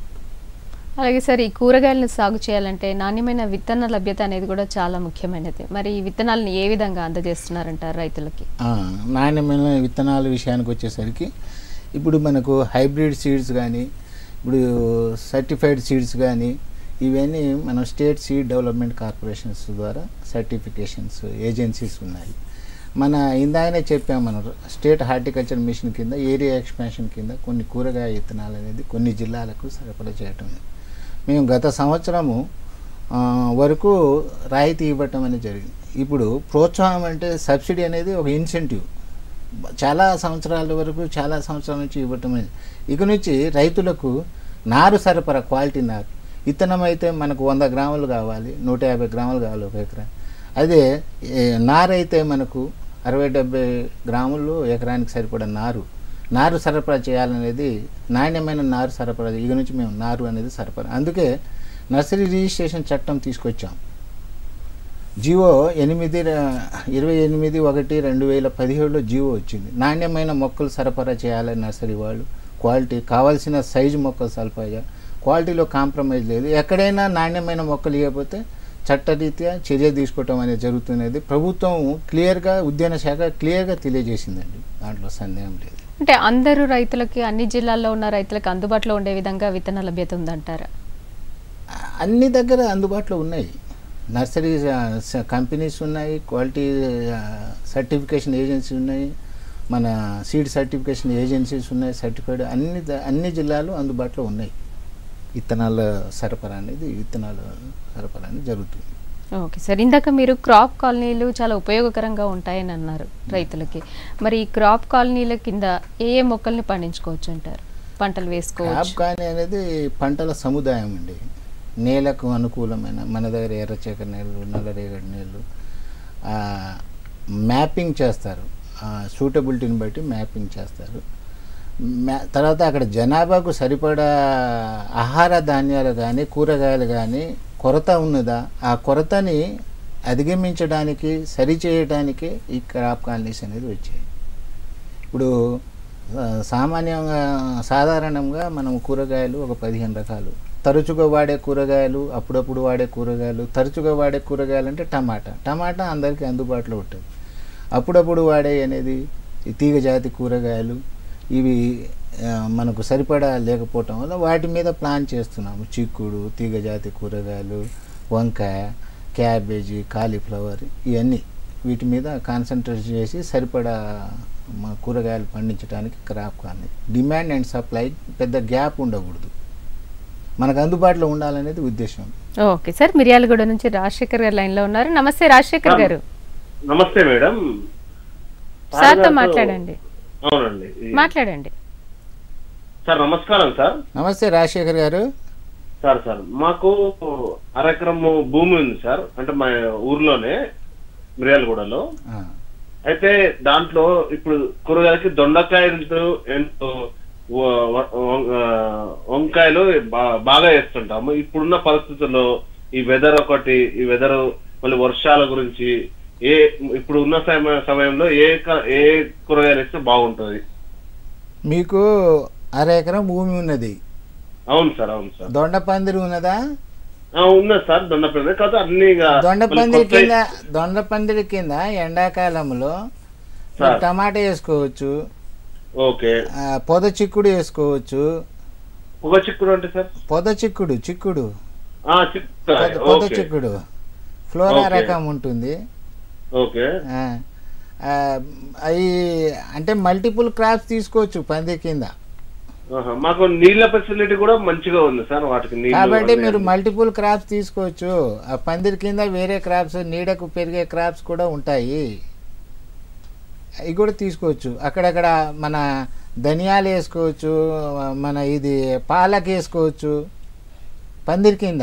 అలాగే సార్ ఈ కూరగాయలను సాగు చేయాలంటే నాణ్యమైన విత్తన లభ్యత అనేది కూడా చాలా ముఖ్యమైనది మరి ఈ విత్తనాలను ఏ విధంగా అందజేస్తున్నారంటారు రైతులకి ఆ, నాణ్యమైన విత్తనాల విషయానికి వచ్చేసరికి ఇప్పుడు మనకు హైబ్రిడ్ సీడ్స్ కానీ ఇప్పుడు సర్టిఫైడ్ సీడ్స్ కానీ ఇవన్నీ మనం స్టేట్ సీడ్ డెవలప్మెంట్ కార్పొరేషన్స్ ద్వారా సర్టిఫికేషన్స్ ఏజెన్సీస్ ఉన్నాయి మన ఇందాకనే చెప్పాం మనం స్టేట్ హార్టికల్చర్ మిషన్ కింద ఏరియా ఎక్స్పాన్షన్ కింద కొన్ని కూరగాయ విత్తనాలు అనేది కొన్ని జిల్లాలకు సరఫరా చేయటం మేము గత సంవత్సరము ఆ, వరకు రాయితీ ఇవ్వటం అనేది జరిగింది ఇప్పుడు ప్రోత్సాహం అంటే సబ్సిడీ అనేది ఒక ఇన్సెంటివ్ చాలా సంవత్సరాల వరకు చాలా సంవత్సరాల నుంచి ఇవ్వటం అనేది ఇక నుంచి రైతులకు నారు సరఫరా క్వాలిటీ నారు విత్తనం అయితే మనకు వంద గ్రాములు కావాలి నూట యాభై గ్రాములు కావాలి ఒక ఎకరా అదే ఏ, నారు అయితే మనకు అరవై డెబ్బై గ్రాములు ఎకరానికి సరిపడా నారు నారు సరఫరా చేయాలనేది నాణ్యమైన నారు సరఫరా ఇక నుంచి మేము నారు అనేది సరఫరా అందుకే నర్సరీ రిజిస్ట్రేషన్ చట్టం తీసుకొచ్చాం జియో ఎనిమిది ర- ఇరవై ఎనిమిది ఒకటి రెండు వేల పదిహేడులో జియో వచ్చింది నాణ్యమైన మొక్కలు సరఫరా చేయాలని నర్సరీ వాళ్ళు క్వాలిటీ కావాల్సిన సైజు మొక్కలు సరఫరా క్వాలిటీలో కాంప్రమైజ్ లేదు ఎక్కడైనా నాణ్యమైన మొక్కలు ఇవ్వకపోతే చట్టరీత్యా చర్య తీసుకోవటం అనేది జరుగుతున్నది ప్రభుత్వం క్లియర్గా ఉద్యాన శాఖ క్లియర్గా తెలియజేసిందండి దాంట్లో సందేహం లేదు అంటే అందరూ రైతులకి అన్ని జిల్లాల్లో ఉన్న రైతులకు అందుబాటులో ఉండే విధంగా విత్తన లభ్యత ఉందంటారా అన్ని దగ్గర అందుబాటులో ఉన్నాయి నర్సరీ కంపెనీస్ ఉన్నాయి క్వాలిటీ సర్టిఫికేషన్ ఏజెన్సీ ఉన్నాయి మన సీడ్ సర్టిఫికేషన్ ఏజెన్సీస్ ఉన్నాయి సర్టిఫైడ్ అన్ని ద- అన్ని జిల్లాలు అందుబాటులో ఉన్నాయి విత్తనాల సరఫరా అనేది విత్తనాల సరఫరా అనేది జరుగుతుంది ఓకే సార్ ఇందాక మీరు క్రాప్ కాలనీలు చాలా ఉపయోగకరంగా ఉంటాయని అన్నారు రైతులకి మరి ఈ క్రాప్ కాలనీల కింద ఏ ఏ మొక్కల్ని పండించుకోవచ్చు అంటారు పంటలు క్రాప్ వేసుకోవచ్చు కానీ అనేది పంటల సముదాయం అండి నేలకు అనుకూలమైన మన దగ్గర ఎర్రచేక నీళ్ళు నల్లరేగడి నీళ్ళు ఆ, మ్యాపింగ్ చేస్తారు సూటబిలిటీని బట్టి మ్యాపింగ్ చేస్తారు మ్యా తర్వాత అక్కడ జనాభాకు సరిపడా ఆహార ధాన్యాలు కానీ కూరగాయలు కానీ కొరత ఉన్నదా ఆ కొరతని అధిగమించడానికి సరిచేయడానికి ఈ క్రాప్ కాలనీస్ అనేది వచ్చాయి ఇప్పుడు ఆ, సామాన్యంగా సాధారణంగా మనం కూరగాయలు ఒక పదిహేను రకాలు తరచుగా వాడే కూరగాయలు అప్పుడప్పుడు వాడే కూరగాయలు తరచుగా వాడే కూరగాయలు అంటే టమాటా టమాటా అందరికీ అందుబాటులో ఉంటుంది అప్పుడప్పుడు వాడే అనేది ఈ తీగ జాతి కూరగాయలు ఇవి ఆ, మనకు సరిపడా లేకపోవటం వల్ల వాటి మీద ప్లాన్ చేస్తున్నాము చిక్కుడు తీగ జాతి కూరగాయలు వంకాయ క్యాబేజీ కాలీఫ్లవర్ ఇవన్నీ వీటి మీద కాన్సన్ట్రేట్ చేసి సరిపడా మా కూరగాయలు పండించడానికి క్రాప్ కానీ డిమాండ్ అండ్ సప్లై పెద్ద గ్యాప్ ఉండకూడదు మనకు అందుబాటులో ఉండాలనేది ఉద్దేశం ఓకే సార్ మిర్యాలగూడ నుంచి రాజశేఖర్ గారు లైన్ లో ఉన్నారు నమస్తే రాజశేఖర్ గారు నమస్తే మేడం సార్తో మాట్లాడండి అవునండి ఈ- మాట్లాడండి సార్ నమస్కారం సార్ నమస్తే రాజశేఖర్ గారు సార్ సార్ మాకు అరెకరం భూమి ఉంది సార్ అంటే మా ఊర్లోనే మిర్యాలగూడలో ఆ, అయితే దాంట్లో ఇప్పుడు కూరగాయలకి దొండకాయలు ఎంతో వ- వ- వం- ఆ, వంకాయలు బా- బాగా వేస్తుంటాము ఇప్పుడున్న పరిస్థితుల్లో ఈ వెదర్ ఒకటి ఈ వెదర్ మళ్ళీ వర్షాల గురించి ఏ ఇప్పుడు ఉన్న సమయ- సమయంలో ఏ క- ఏ కూరగాయలు వేస్తే బాగుంటుంది మీకు అర ఎకరం భూమి ఉన్నది అవును సార్ అవును సార్ దొండపందిరి ఉన్నదా ఆ, ఉన్నది సార్ దొండపల్లి కాదు అన్ని ఇక దొండపందిరి మళ్ళీ కొత్త- కింద దొండపందిరి కింద ఎండాకాలంలో మీరు సార్. టమాటా వేసుకోవచ్చు ఓకే ఆ, పొద చిక్కుడు వేసుకోవచ్చు పొగ చిక్కుడు అంటే సార్ పొద చిక్కుడు చిక్కుడు ఆ, చిక్కుడుకాయ. పొద్దు పొద్దు ఓకే. చిక్కుడు ఫ్లోరా ఓకే. రకం ఉంటుంది ఓకే ఆ, ఆ, అవి అంటే మల్టిపుల్ క్రాప్స్ తీసుకోవచ్చు పంది కింద ఆహా. మాకు నీళ్ళ ఫెసిలిటీ కూడా మంచిగా ఉంది సార్ వాటికి నీళ్ళు కాబట్టి అన్నీ మీరు మల్టిపుల్ క్రాప్స్ తీసుకోవచ్చు ఆ పందిరి కింద వేరే క్రాప్స్ నీడకు పెరిగే క్రాప్స్ కూడా ఉంటాయి అవి కూడా తీసుకోవచ్చు అక్కడక్కడ మన ధనియాలు వేసుకోవచ్చు మన ఇది పాలక్ వేసుకోవచ్చు పందిరి కింద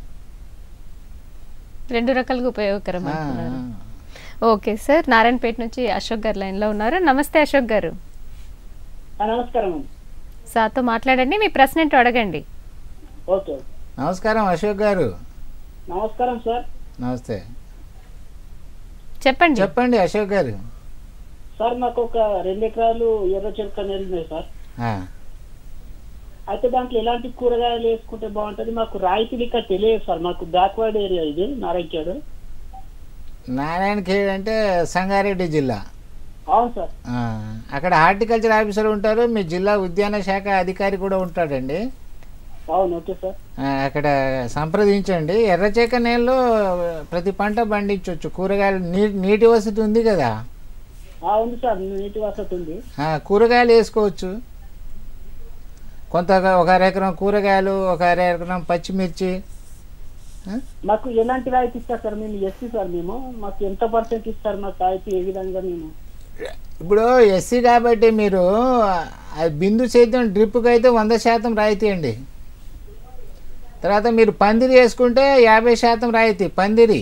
రెండు రకాలుగా ఉపయోగకరం అంటున్నారు ఓకే సార్ నారాయణపేట నుంచి అశోక్ గారు లైన్లో ఉన్నారు నమస్తే అశోక్ గారు నమస్కారం సార్తో మాట్లాడండి మీ ప్రశ్న ఏంటో అడగండి ఓకే నమస్కారం అశోక్ గారు నమస్కారం సార్ నమస్తే చెప్పండి చెప్పండి అశోక్ గారు సార్ మాకు ఒక రెండు ఎకరాలు ఎర్ర చెరుకు అనేది ఉన్నాయి సార్ ఆ, అయితే దాంట్లో ఎలాంటి కూరగాయలు వేసుకుంటే బాగుంటది మాకు రాయితీలు ఇక్కడ తెలియదు సార్ మాకు బ్యాక్వర్డ్ ఏరియా ఇది నారాయణఖేడ్ నారాయణ ఖేడ్ అంటే సంగారెడ్డి జిల్లా అవును సార్ ఆ, అక్కడ హార్టికల్చర్ ఆఫీసర్ ఉంటారు మీ జిల్లా ఉద్యాన శాఖ అధికారి కూడా ఉంటాడండి అవును ఓకే సార్ ఆ, అక్కడ సంప్రదించండి ఎర్రచేక నేలలో ప్రతి పంట పండించవచ్చు కూరగాయలు నీ నీటి వసతి ఉంది కదా ఆ, ఉంది సార్ నీటి వసతి ఉంది ఆ, కూరగాయలు వేసుకోవచ్చు కొంత ఒక అర ఎకరం కూరగాయలు ఒక అర ఎకరం పచ్చిమిర్చి మాకు ఎలాంటి రాయితీ ఇస్తారు సార్ మేము ఎస్సీ సార్ మేము మాకు ఎంత పర్సెంట్ ఇస్తారు మాకు రాయితీ ఏ విధంగా మేము ఇప్పుడు ఎస్సీ కాబట్టి మీరు ఆ బిందు సేద్యం డ్రిప్కి అయితే వంద శాతం రాయితీ అండి తర్వాత మీరు పందిరి వేసుకుంటే యాభై శాతం రాయితీ పందిరి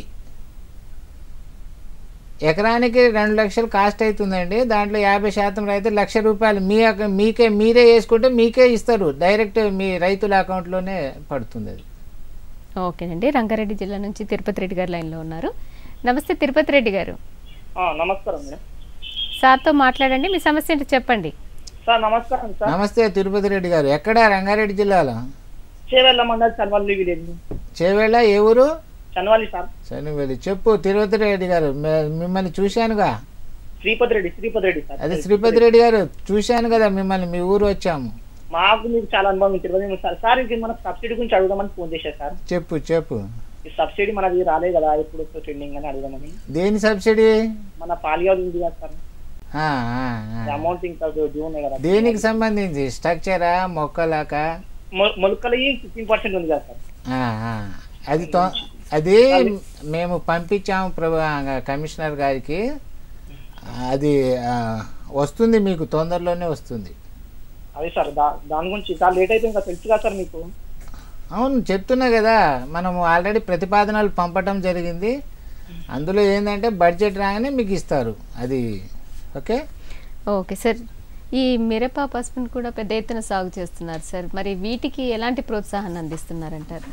ఎకరానికి రెండు లక్షలు కాస్ట్ అవుతుందండి దాంట్లో యాభై శాతం రాయితీ లక్ష రూపాయలు మీ అక- మీకే మీరే వేసుకుంటే మీకే ఇస్తారు డైరెక్ట్ మీ రైతుల అకౌంట్లోనే పడుతుంది అది ఓకేనండి రంగారెడ్డి జిల్లా నుంచి తిరుపతి రెడ్డి గారు లైన్లో ఉన్నారు నమస్తే తిరుపతి రెడ్డి గారు నమస్కారం మేడం సార్తో మాట్లాడండి మీ సమస్య ఏంటో చెప్పండి సార్ నమస్కారం సార్ నమస్తే తిరుపతి రెడ్డి గారు ఎక్కడ రంగారెడ్డి జిల్లాలో చేవెళ్ళ మండలి చనవల్లి విలేజ్ చేవేళ్ళ ఏ ఊరు చనవల్లి సార్ శనివెల్లి చెప్పు తిరుపతి రెడ్డి గారు మే- మిమ్మల్ని చూశానుగా శ్రీపతి రెడ్డి శ్రీపతి రెడ్డి సార్ అదే శ్రీపతి రెడ్డి గారు చూశాను కదా మిమ్మల్ని మీ ఊరు వచ్చాము మాకు మీకు చాలా అనుభవం ఉంది తిరుపతి సార్ సార్ ఇంక మనకు సబ్సిడీ గురించి అడుగుదామని ఫోన్ చేశారు సార్ చెప్పు చెప్పు ఈ సబ్సిడీ మనది రాలేదు కదా ఎప్పుడు ట్రెండింగ్ అని అడుగుదామని దేని సబ్సిడీ మన పాలియా ఉంది కదా సార్ ఆ, ఆ, ఆ. అమౌంట్ ఇంకా డ్యూ ఉన్నాయి కదా దేనికి సంబంధించి స్ట్రక్చరా మొక్కలాక మొ- మొలకలకి ఫిఫ్టీన్ పర్సెంట్ ఉంది కదా సార్ ఆ, ఆ. అది తొ- అది మేము పంపించాము ప్రభు కమిషనర్ గారికి అది ఆ, వస్తుంది మీకు తొందరలోనే వస్తుంది అదే సార్ దా- దాని గురించి చాలా లేట్ అయితే ఇంకా తెలుసు కదా సార్ మీకు అవును చెప్తున్నా కదా మనము ఆల్రెడీ ప్రతిపాదనలు పంపటం జరిగింది అందులో ఏంటంటే బడ్జెట్ రాగానే మీకు ఇస్తారు అది ఓకే ఓకే సార్ ఈ మిరప పసుపుని కూడా పెద్ద ఎత్తున సాగు చేస్తున్నారు సార్ మరి వీటికి ఎలాంటి ప్రోత్సాహాన్ని అందిస్తున్నారంటారు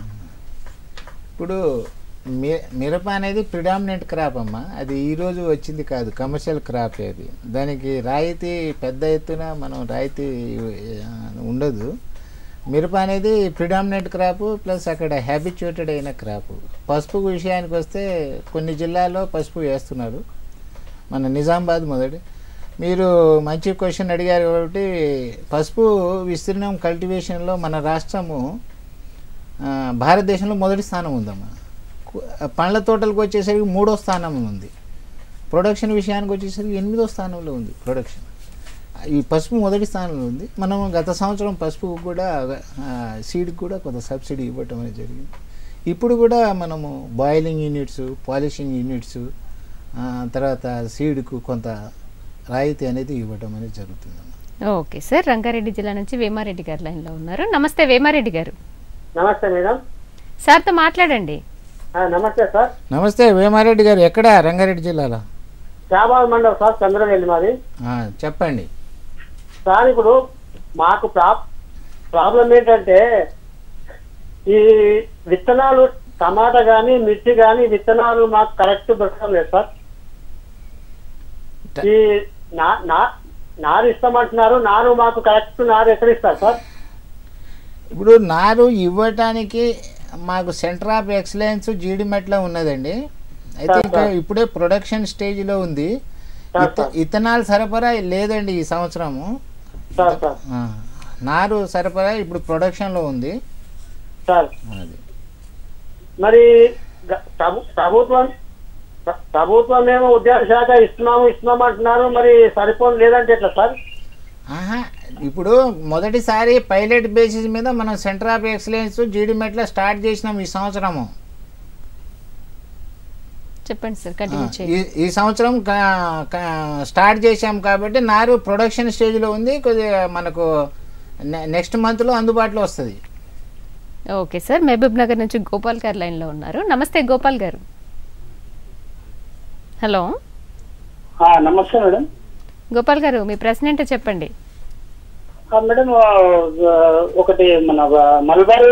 ఇప్పుడు మి- మిరప అనేది ప్రిడామినెంట్ క్రాప్ అమ్మ అది ఈ రోజు వచ్చింది కాదు కమర్షియల్ క్రాప్ అది దానికి రాయితీ పెద్ద ఎత్తున మనం రాయితీ ఆ, ఉండదు మిరప అనేది ప్రిడామినెంట్ క్రాప్ ప్లస్ అక్కడ హ్యాబిచ్యుయేటెడ్ అయిన క్రాప్ పసుపు విషయానికి వస్తే కొన్ని జిల్లాల్లో పసుపు వేస్తున్నారు మన నిజామాబాద్ మొదటి మీరు మంచి క్వశ్చన్ అడిగారు కాబట్టి పసుపు విస్తీర్ణం కల్టివేషన్లో మన రాష్ట్రము ఆ, భారతదేశంలో మొదటి స్థానం ఉందమ్మా కు- పండ్ల తోటలకు వచ్చేసరికి మూడో స్థానం ఉంది ప్రొడక్షన్ విషయానికి వచ్చేసరికి ఎనిమిదో స్థానంలో ఉంది ప్రొడక్షన్ ఈ పసుపు మొదటి స్థానంలో ఉంది మనం గత సంవత్సరం పసుపు కూడా సీడ్కి కూడా కొంత సబ్సిడీ ఇవ్వటం అనేది జరిగింది ఇప్పుడు కూడా మనము బాయిలింగ్ యూనిట్స్ పాలిషింగ్ యూనిట్స్ తర్వాత సీడ్కు కొంత రాయితీ అనేది ఇవ్వటం అనేది జరుగుతుంది ఓకే సార్ రంగారెడ్డి జిల్లా నుంచి వేమారెడ్డి గారు లైన్లో ఉన్నారు నమస్తే వేమారెడ్డి గారు నమస్తే మేడం సార్తో మాట్లాడండి నమస్తే సార్ నమస్తే వేమారెడ్డి గారు ఎక్కడ రంగారెడ్డి జిల్లాలో శాబాద్ మండలం సార్ చంద్రవేలి మాది ఆ, చెప్పండి సార్ ఇప్పుడు మాకు ప్రా- ప్రాబ్లం ఏంటంటే ఈ విత్తనాలు టమాటా గానీ మిర్చి గానీ విత్తనాలు మాకు కరెక్ట్ దొరకడం లేదు సార్ ఈ నా నా- నారు ఇస్తామంటున్నారు నారు మాకు కరెక్ట్ నారు ఎక్కడ ఇస్తారు సార్ ఇప్పుడు నారు ఇవ్వటానికి మాకు సెంటర్ ఆఫ్ ఎక్సలెన్స్ జీడిమెట్లో ఉన్నదండి అయితే సార్, ఇంకా సార్. ఇప్పుడే ప్రొడక్షన్ స్టేజ్లో ఉంది సార్, ఇత- ఇథనాల్ సరఫరా లేదండి ఈ సంవత్సరము సార్ సార్ ఆ, నారు సరఫరా ఇప్పుడు ప్రొడక్షన్లో ఉంది సార్ అది మరి గ- ప్రభు- ప్రభుత్వం ప్ర- ప్రభుత్వం ఏమో ఉద్యాన శాఖ ఇస్తున్నాము ఇస్తున్నాము అంటున్నారు మరి సరిపోని లేదంటే ఎట్లా సార్ ఆహా ఇప్పుడు మొదటిసారి పైలట్ బేసిస్ మీద మనం సెంటర్ ఆఫ్ ఎక్సలెన్స్ జీడిమెట్లో స్టార్ట్ చేసినాం ఈ సంవత్సరము చెప్పండి సార్ కంటిన్యూ చేయండి ఈ ఈ సంవత్సరం క- క- స్టార్ట్ చేశాం కాబట్టి నారు ప్రొడక్షన్ స్టేజ్లో ఉంది కొద్దిగా మనకు నె- నెక్స్ట్ మంత్లో అందుబాటులో వస్తుంది ఓకే సార్ మహబూబ్ నగర్ నుంచి గోపాల్ గారు లైన్లో ఉన్నారు నమస్తే గోపాల్ గారు హలో నమస్తే మేడం గోపాల్ గారు మీ ప్రశ్న ఏంటో చెప్పండి ఆ, మేడం ఆ, ఆ, ఒకటి మన ఆ, మల్బరీ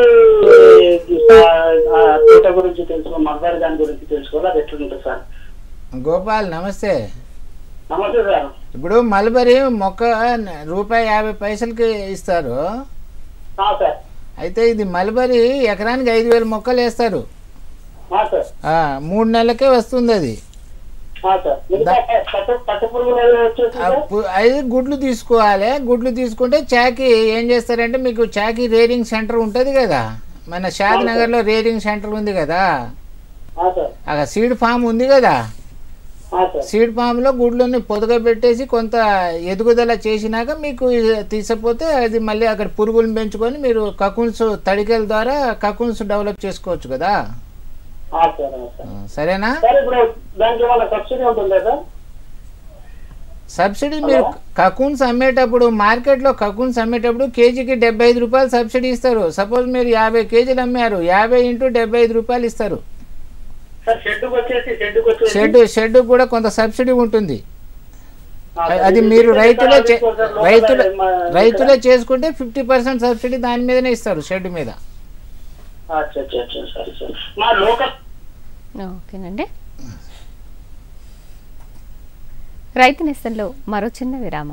ఆ, తోట గురించి తెలుసుకో మల్బరీ దాని గురించి తెలుసుకోవాలి అది ఎట్లుంటుంది సార్ గోపాల్ నమస్తే నమస్తే సార్ ఇప్పుడు మల్బరీ మొక్క న- రూపాయి యాభై పైసలకి ఇస్తారు ఆ, సార్ అయితే ఇది మల్బరీ ఎకరానికి ఐదు వేల మొక్కలు వేస్తారు ఆ, సార్ ఆ, మూడు నెలలకే వస్తుంది అది ఆ, సార్ మిగతా పట్టు పట్టు పురుగులు ఏదో వచ్చేసి ఆ సార్? పు- అది గుడ్లు తీసుకోవాలి గుడ్లు తీసుకుంటే చాకీ ఏం చేస్తారంటే మీకు చాకీ రేరింగ్ సెంటర్ ఉంటుంది కదా మన షాద్ నగర్లో రేరింగ్ సెంటర్ ఉంది కదా ఆ, సార్ అక్కడ సీడ్ ఫామ్ ఉంది కదా ఆ, సార్ సీడ్ ఫామ్లో గుడ్లని పొదగ పెట్టేసి కొంత ఎదుగుదల చేసినాక మీకు ఇది తీసపోతే అది మళ్ళీ అక్కడ పురుగులను పెంచుకొని మీరు కకున్స్ తడికల ద్వారా కకున్స్ డెవలప్ చేసుకోవచ్చు కదా ఆ, సార్ ఆ, సార్ సరేనా సార్ ఇప్పుడు దానికి ఏమైనా సబ్సిడీ ఉంటుందా సార్ సబ్సిడీ మీరు కకూన్స్ అమ్మేటప్పుడు మార్కెట్లో కకూన్స్ అమ్మేటప్పుడు కేజీకి డెబ్బై ఐదు రూపాయలు సబ్సిడీ ఇస్తారు సపోజ్ మీరు యాభై కేజీలు అమ్మారు యాభై ఇంటూ డెబ్బై ఐదు రూపాయలు ఇస్తారు సార్ షెడ్కి వచ్చేసి షెడ్కి వచ్చేసి షెడ్ షెడ్ కూడా కొంత సబ్సిడీ ఉంటుంది ఆ, సార్, అది ఇది మీరు షెడ్ రైతులే ఎక్కడ చే- తీసుకోవాలి సార్? లోపల రైతులే మా- రైతులే చేసుకుంటే ఫిఫ్టీ పర్సెంట్ సబ్సిడీ దాని మీదనే ఇస్తారు షెడ్ మీద అచ్చా అచ్చా అచ్చా సరే సార్ మా లోకల్ ఓకేనండి రైతు నేస్తంలో మరో చిన్న విరామం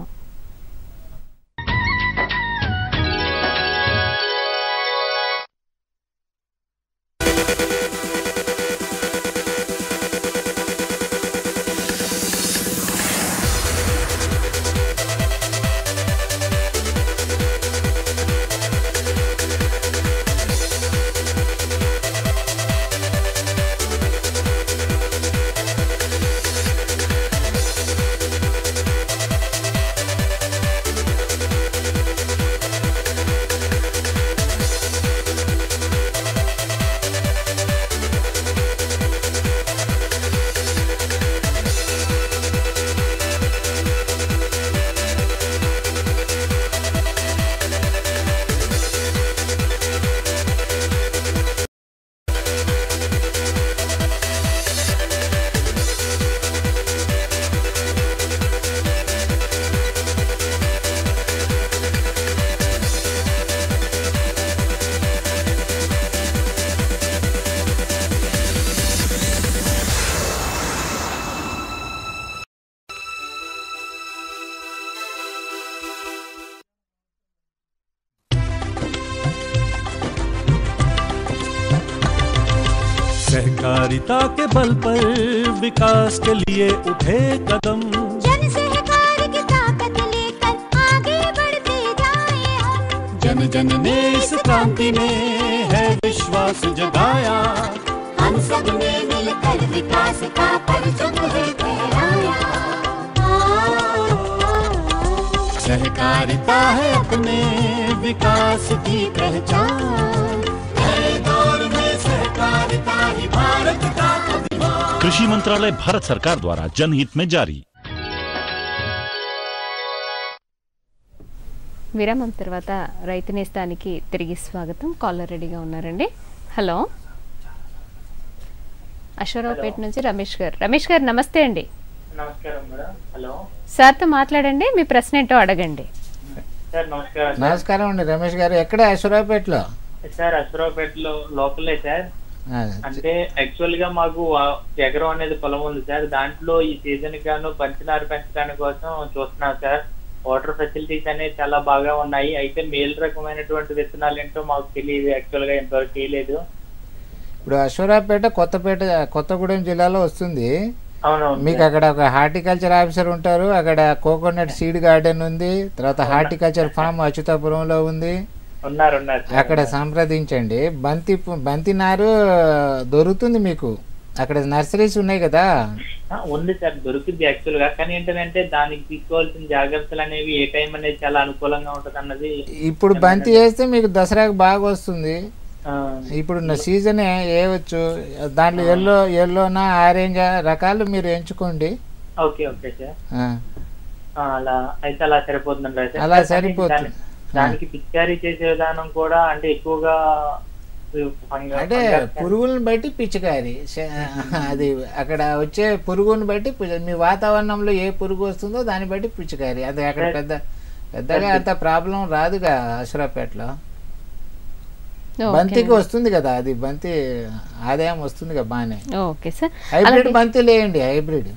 सहकारिता के बल पर विकास के लिए उठे कदम जन सहकार की ताकत लेकर आगे बढ़ते जाए हम जन जन ने इस क्रांति में है विश्वास जगाया हम सब ने मिलकर विकास का परचम है फहराया सहकारिता है अपने विकास की पहचान नए दौर में सहकारिता ही भारत का अभिमान कृषि मंत्रालय भारत सरकार द्वारा जनहित में जारी విరామం తర్వాత రైతు నేస్తానికి తిరిగి స్వాగతం కాలర్ రెడీగా ఉన్నారండి హలో అశ్వరావుపేట నుంచి రమేష్ గారు రమేష్ గారు నమస్తే అండి నమస్కారం మేడం హలో సార్తో మాట్లాడండి మీ ప్రశ్న ఏంటో అడగండి సార్ నమస్కారం సార్. నమస్కారం అండి రమేష్ గారు ఎక్కడ అశ్వరావుపేటలో సార్ అశ్వరావుపేటలో లోకలే సార్ ఆ, అంటే యాక్చువల్ గా మాకు ఆ ఎకరం అనేది పొలం ఉంది సార్ దాంట్లో ఈ సీజన్ గాను పంచనారు పెంచడానికి కోసం చూస్తున్నాం సార్ వాటర్ ఫెసిలిటీస్ అనేవి చాలా బాగా ఉన్నాయి అయితే మేలు రకమైనటువంటి విత్తనాలు ఏంటో మాకు తెలియదు యాక్చువల్ గా ఇంతవరకు తెలియలేదు ఇప్పుడు అశ్వరావుపేట కొత్తపేట కొత్తగూడెం జిల్లాలో వస్తుంది అవునవును మీకు అక్కడ ఒక హార్టికల్చర్ ఆఫీసర్ ఉంటారు అక్కడ కోకోనట్ సీడ్ గార్డెన్ ఉంది తర్వాత హార్టికల్చర్ ఫామ్ అచ్యుతాపురంలో ఉంది ఉన్నారు ఉన్నారు సార్. అక్కడ సంప్రదించండి బంతి పు- బంతి నారు దొరుకుతుంది మీకు అక్కడ నర్సరీస్ ఉన్నాయి కదా ఆ, ఉంది సార్ దొరుకుద్ది యాక్చువల్ గా కానీ ఏంటంటే దానికి తీసుకోవాల్సిన జాగ్రత్తలు అనేవి ఏ టైం అనేది చాలా అనుకూలంగా ఉంటది అన్నది ఇప్పుడు బంతి వేస్తే మీకు దసరాకు బాగా వస్తుంది ఆ, ఇప్పుడు నా సీజన్ వేయవచ్చు దాంట్లో ఎల్లో ఎల్లోనా ఆరెంజ్ రకాలు మీరు ఎంచుకోండి ఓకే ఓకే సార్ ఆ, ఆ, అలా అయితే అలా సరిపోతుందండి సార్ అలా కానీ సరిపోతుంది. దాని- దానికి పిచికారీ చేసే విధానం కూడా అంటే ఎక్కువగా ఫంగ- అంటే ఫంగస్ పురుగులను బట్టి పిచికారి శ- అది అక్కడ వచ్చే పురుగుని బట్టి పిచ- మీ వాతావరణంలో ఏ పురుగు వస్తుందో దాన్ని బట్టి పిచికారి అది అక్కడ పెద్ద పెద్దగా అంత ప్రాబ్లం రాదుగా అసురాపేటలో ఓకే. బంతికి వస్తుంది కదా అది బంతి ఆదాయం వస్తుంది కదా బాగానే ఓకే సార్ హైబ్రిడ్ అలాగే- బంతి లేయండి హైబ్రిడ్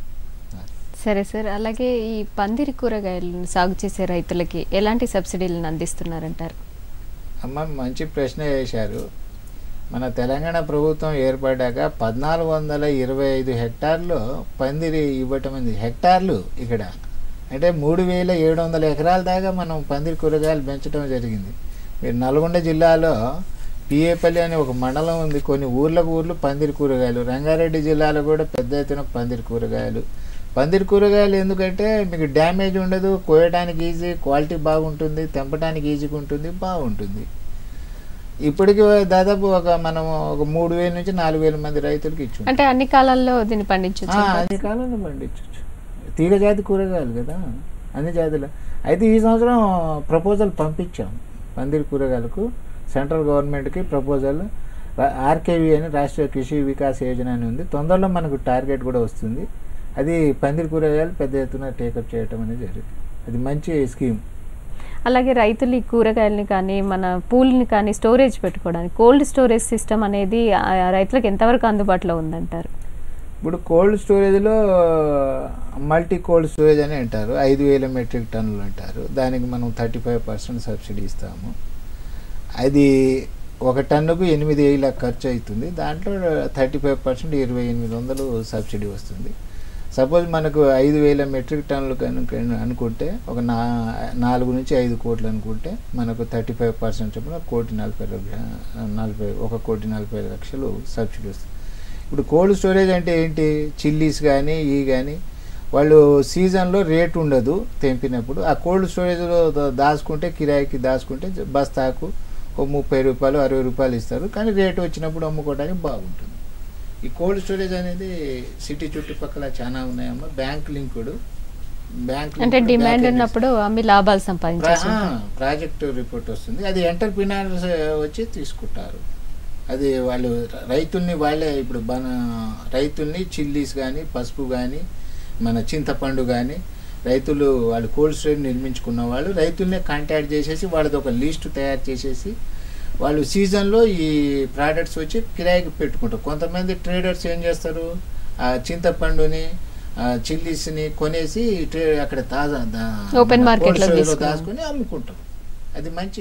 సరే సార్ అలాగే ఈ పందిరి కూరగాయలను సాగు చేసే రైతులకి ఎలాంటి సబ్సిడీలను అందిస్తున్నారంటారు అమ్మ మంచి ప్రశ్న వేశారు మన తెలంగాణ ప్రభుత్వం ఏర్పడ్డాక పద్నాలుగు వందల ఇరవై ఐదు హెక్టార్లు పందిరి ఇవ్వటం ఉంది హెక్టార్లు ఇక్కడ అంటే మూడు వేల ఏడు వందల ఎకరాల దాకా మనం పందిరి కూరగాయలు పెంచడం జరిగింది మీరు నల్గొండ జిల్లాలో పిఏపల్లి అనే ఒక మండలం ఉంది కొన్ని ఊర్లకు ఊర్లు పందిరి కూరగాయలు రంగారెడ్డి జిల్లాలో కూడా పెద్ద ఎత్తున పందిరి కూరగాయలు పందిరి కూరగాయలు ఎందుకంటే మీకు డ్యామేజ్ ఉండదు కోయడానికి ఈజీ క్వాలిటీ బాగుంటుంది తెంపడానికి ఈజీగా ఉంటుంది బాగుంటుంది ఇప్పటికి దాదాపు ఒక మనం ఒక మూడు వేల నుంచి నాలుగు వేల మంది రైతులకు ఇచ్చు అంటే అన్ని కాలాల్లో దీన్ని పండించవచ్చు అన్ని కాలంలో పండించవచ్చు తీగ జాతి కూరగాయలు కదా అన్ని జాతులు అయితే ఈ సంవత్సరం ప్రపోజల్ పంపించాం పందిరి కూరగాయలకు సెంట్రల్ గవర్నమెంట్కి ప్రపోజల్ ఆర్కేవి అని రాష్ట్రీయ కృషి వికాస్ యోజన అని ఉంది తొందరలో మనకు టార్గెట్ కూడా వస్తుంది అది పందిరి కూరగాయలు పెద్ద ఎత్తున టేకప్ చేయటం అనేది జరిగింది అది మంచి స్కీమ్ అలాగే రైతులు ఈ కూరగాయలని కానీ మన పూల్ని కానీ స్టోరేజ్ పెట్టుకోవడానికి కోల్డ్ స్టోరేజ్ సిస్టమ్ అనేది ఆ రైతులకు ఎంతవరకు అందుబాటులో ఉందంటారు ఇప్పుడు కోల్డ్ స్టోరేజ్లో మల్టీ కోల్డ్ స్టోరేజ్ అని అంటారు ఐదు వేల మెట్రిక్ టన్నులు అంటారు దానికి మనం థర్టీ ఫైవ్ పర్సెంట్ సబ్సిడీ ఇస్తాము అది ఒక టన్నుకు ఎనిమిది వేల ఖర్చు అవుతుంది దాంట్లో థర్టీ ఫైవ్ పర్సెంట్ ఇరవై ఎనిమిది వందలు సబ్సిడీ వస్తుంది సపోజ్ మనకు ఐదు వేల మెట్రిక్ టన్నులు కనుక అనుకుంటే ఒక నా నాలుగు నుంచి ఐదు కోట్లు అనుకుంటే మనకు థర్టీ ఫైవ్ పర్సెంట్ చొప్పున కోటి నలభై లక్ష- నలభై ఒక కోటి నలభై లక్షలు సబ్సిడీ వస్తుంది ఇప్పుడు కోల్డ్ స్టోరేజ్ అంటే ఏంటి చిల్లీస్ కానీ ఈ కానీ వాళ్ళు సీజన్లో రేట్ ఉండదు తెంపినప్పుడు ఆ కోల్డ్ స్టోరేజ్లో దా- దాచుకుంటే కిరాయికి దాచుకుంటే బస్తాకు ఓ ముప్పై రూపాయలు అరవై రూపాయలు ఇస్తారు కానీ రేటు వచ్చినప్పుడు అమ్ముకోవడానికి బాగుంటుంది ఈ కోల్డ్ స్టోరేజ్ అనేది సిటీ చుట్టుపక్కల చాలా ఉన్నాయమ్మా బ్యాంక్ లింకుడు బ్యాంక్ అంటే లింకుడు, డిమాండ్ బ్యాంక్ ఉన్నప్పుడు అమ్మి లాభాలు సంపాదించవచ్చు ప్రా- ఆ, ప్రాజెక్ట్ రిపోర్ట్ వస్తుంది అది ఎంటర్ప్రినర్స్ వచ్చి తీసుకుంటారు అది వాళ్ళు రైతుల్ని వాళ్ళే ఇప్పుడు మన రైతుల్ని చిల్లీస్ కానీ పసుపు కానీ మన చింతపండు కానీ రైతులు వాళ్ళు కోల్డ్ స్టోరేజ్ నిర్మించుకున్న వాళ్ళు రైతుల్నే కాంటాక్ట్ చేసేసి వాళ్ళది ఒక లిస్ట్ తయారు చేసేసి వాళ్ళు సీజన్లో ఈ ప్రోడక్ట్స్ వచ్చి కిరాయికి పెట్టుకుంటారు కొంతమంది ట్రేడర్స్ ఏం చేస్తారు ఆ చింతపండుని ఆ చిల్లీస్ని కొనేసి ట్రే అక్కడ తాజా దా- Open మన market cold లో storage తీసుకుని. దాచుకొని అమ్ముకుంటారు అది మంచి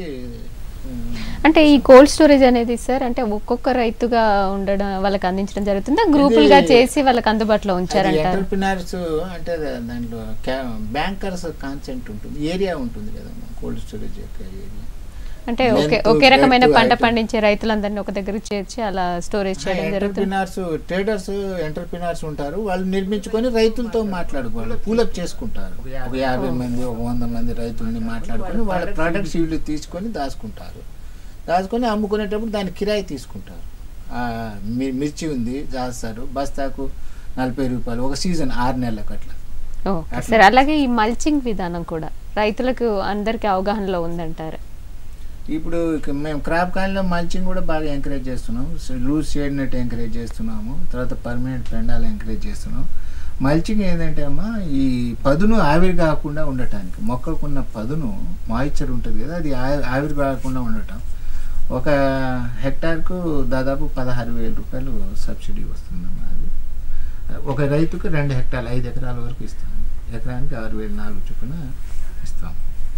అంటే ఈ కోల్డ్ స్టోరేజ్ అనేది సార్ అంటే ఒక్కొక్క రైతుగా ఉండడం వాళ్ళకి అందించడం జరుగుతుందా గ్రూపులుగా ఇది- చేసి వాళ్ళకి అందుబాటులో ఉంచారంటారు ఎంటర్ప్రినర్స్ అంటే దా- దాంట్లో బ్యాంకర్స్ కాన్సెంట్ ఉంటుంది ఏరియా ఉంటుంది కదా కోల్డ్ స్టోరేజ్ యొక్క ఏరియా అంటే ఒకే Length, ఒకే రకమైన breadth, పంట height. పండించే రైతులందరినీ ఒక దగ్గర చేర్చి అలా స్టోరేజ్ చేయడం జరుగుతుంది ఎంటర్ప్రినర్స్ ట్రేడర్స్ ఎంటర్ప్రినర్స్ ఉంటారు వాళ్ళు నిర్మించుకొని రైతులతో మాట్లాడుకోవాలి పూలప్ చేసుకుంటారు ఒక యాభై మంది ఒక వంద మంది రైతుల్ని మాట్లాడుకొని వాళ్ళ ప్రొడక్ట్స్ వీళ్ళు తీసుకొని దాచుకుంటారు దాచుకొని అమ్ముకునేటప్పుడు దాని కిరాయి తీసుకుంటారు ఆ, మి- మిర్చి ఉంది దాస్తారు బస్తాకు నలభై రూపాయలు ఒక సీజన్ ఆరు నెలలకు అట్లా ఓకే సార్ అలాగే ఈ మల్చింగ్ విధానం కూడా రైతులకు అందరికీ అవగాహనలో ఉందంటారు ఇప్పుడు ఇక మేము క్రాప్ కాలంలో మల్చింగ్ కూడా బాగా ఎంకరేజ్ చేస్తున్నాం లూజ్ షేడ్ నెట్ ఎంకరేజ్ చేస్తున్నాము తర్వాత పర్మనెంట్ పెండాలు ఎంకరేజ్ చేస్తున్నాం మల్చింగ్ ఏంటంటే అమ్మా ఈ పదును ఆవిరి కాకుండా ఉండటానికి మొక్కకున్న పదును మాయిశ్చర్ ఉంటుంది కదా అది ఆ- ఆవిరి కాకుండా ఉండటం ఒక హెక్టార్కు దాదాపు పదహారు వేల రూపాయలు సబ్సిడీ వస్తుందమ్మా అది ఒక రైతుకు రెండు హెక్టార్లు ఐదు ఎకరాల వరకు ఇస్తాం ఎకరానికి ఆరు వేల నాలుగు చొప్పున ఇస్తాం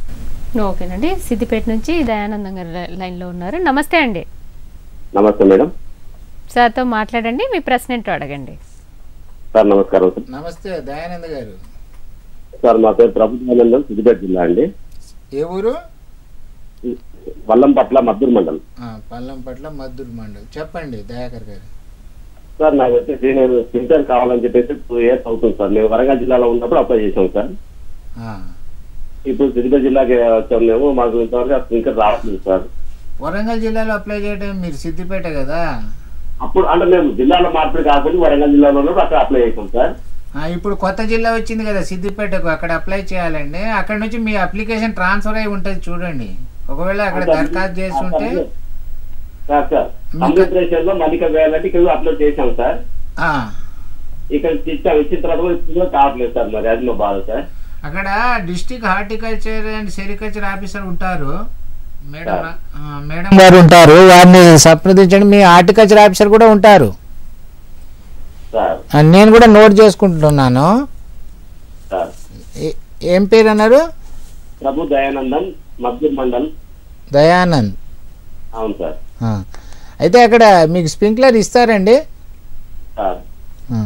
ఓకేనండి సిద్దిపేట నుంచి దయానందం గారు లై- లైన్లో ఉన్నారు నమస్తే అండి నమస్తే మేడం సార్తో మాట్లాడండి మీ ప్రశ్న ఏంటో అడగండి సార్ నమస్కారం సార్ నమస్తే దయానంద గారు సార్ మా పేరు ప్రభుత్వానందం సిద్దిపేట జిల్లా అండి ఏ ఊరు వల్లంపట్ల మద్దూరు మండలం ఆ, పల్లం పట్ల మద్దూరు మండల్ చెప్పండి దయాకర్ గారు సార్ నాకు వచ్చేసి నేను పింఛన్ కావాలని చెప్పేసి టూ ఇయర్స్ అవుతుంది సార్ మేము వరంగల్ జిల్లాలో ఉన్నప్పుడు అప్లై చేసాం సార్ ఆ. ఇప్పుడు సిద్దిపేట జిల్లాకి వచ్చాం మేము మాకు ఇంతవరకు అసలు ఇంకా రావట్లేదు సార్ వరంగల్ జిల్లాలో అప్లై చేయడం మీరు సిద్దిపేట కదా అప్పుడు అంటే మేము జిల్లాలో మార్పిడి కాకుండా వరంగల్ జిల్లాలో ఉన్నప్పుడు అక్కడ అప్లై చేసాం సార్ ఆ, ఇప్పుడు కొత్త జిల్లా వచ్చింది కదా సిద్దిపేటకు అక్కడ అప్లై చేయాలండి అక్కడ నుంచి మీ అప్లికేషన్ ట్రాన్స్ఫర్ అయి ఉంటుంది చూడండి ఒకవేళ అక్కడ దరఖాస్తు చేసి ఉంటే సార్ సార్ అమృతరేషన్ లో మల్లిక వేయాలంటే ఇక్కడ అప్లోడ్ చేసాం సార్ ఆ, ఇక్కడ ఇచ్చాం ఇచ్చిన తర్వాత కూడా ఇప్పుడు కూడా కావట్లేదు సార్ మరి అది మా బాధ సార్ అక్కడ district horticulture and sericulture officer ఉంటారు మేడం ఆ, మేడం గారు ఉంటారు వారిని సంప్రదించండి మీ హార్టికల్చర్ ఆఫీసర్ కూడా ఉంటారు సార్ ఆ, నేను కూడా నోట్ చేసుకుంటున్నాను సార్ ఏ- ఏం పేరు అన్నారు ప్రభు దయానందం మద్దూరు మండల్ దయానంద్ అవును సార్ ఆ. అయితే అక్కడ మీకు స్ప్రింక్లర్ ఇస్తారండి సార్ ఆ.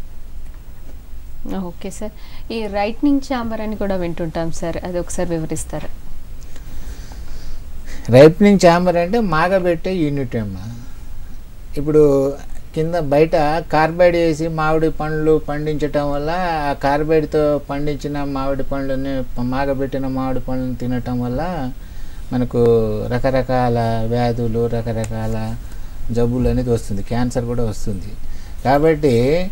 ఓకే సార్ ఈ రైట్నింగ్ ఛాంబర్ అని కూడా వింటుంటాం సార్ అది ఒకసారి వివరిస్తారా రైప్నింగ్ ఛాంబర్ అంటే మాగబెట్టే యూనిట్ అమ్మా ఇప్పుడు కింద బయట కార్బైడ్ వేసి మామిడి పండ్లు పండించటం వల్ల ఆ కార్బైడ్తో పండించిన మామిడి పండ్లని మాగబెట్టిన మామిడి పండ్లను తినటం వల్ల మనకు రకరకాల వ్యాధులు రకరకాల జబ్బులు అనేది వస్తుంది క్యాన్సర్ కూడా వస్తుంది కాబట్టి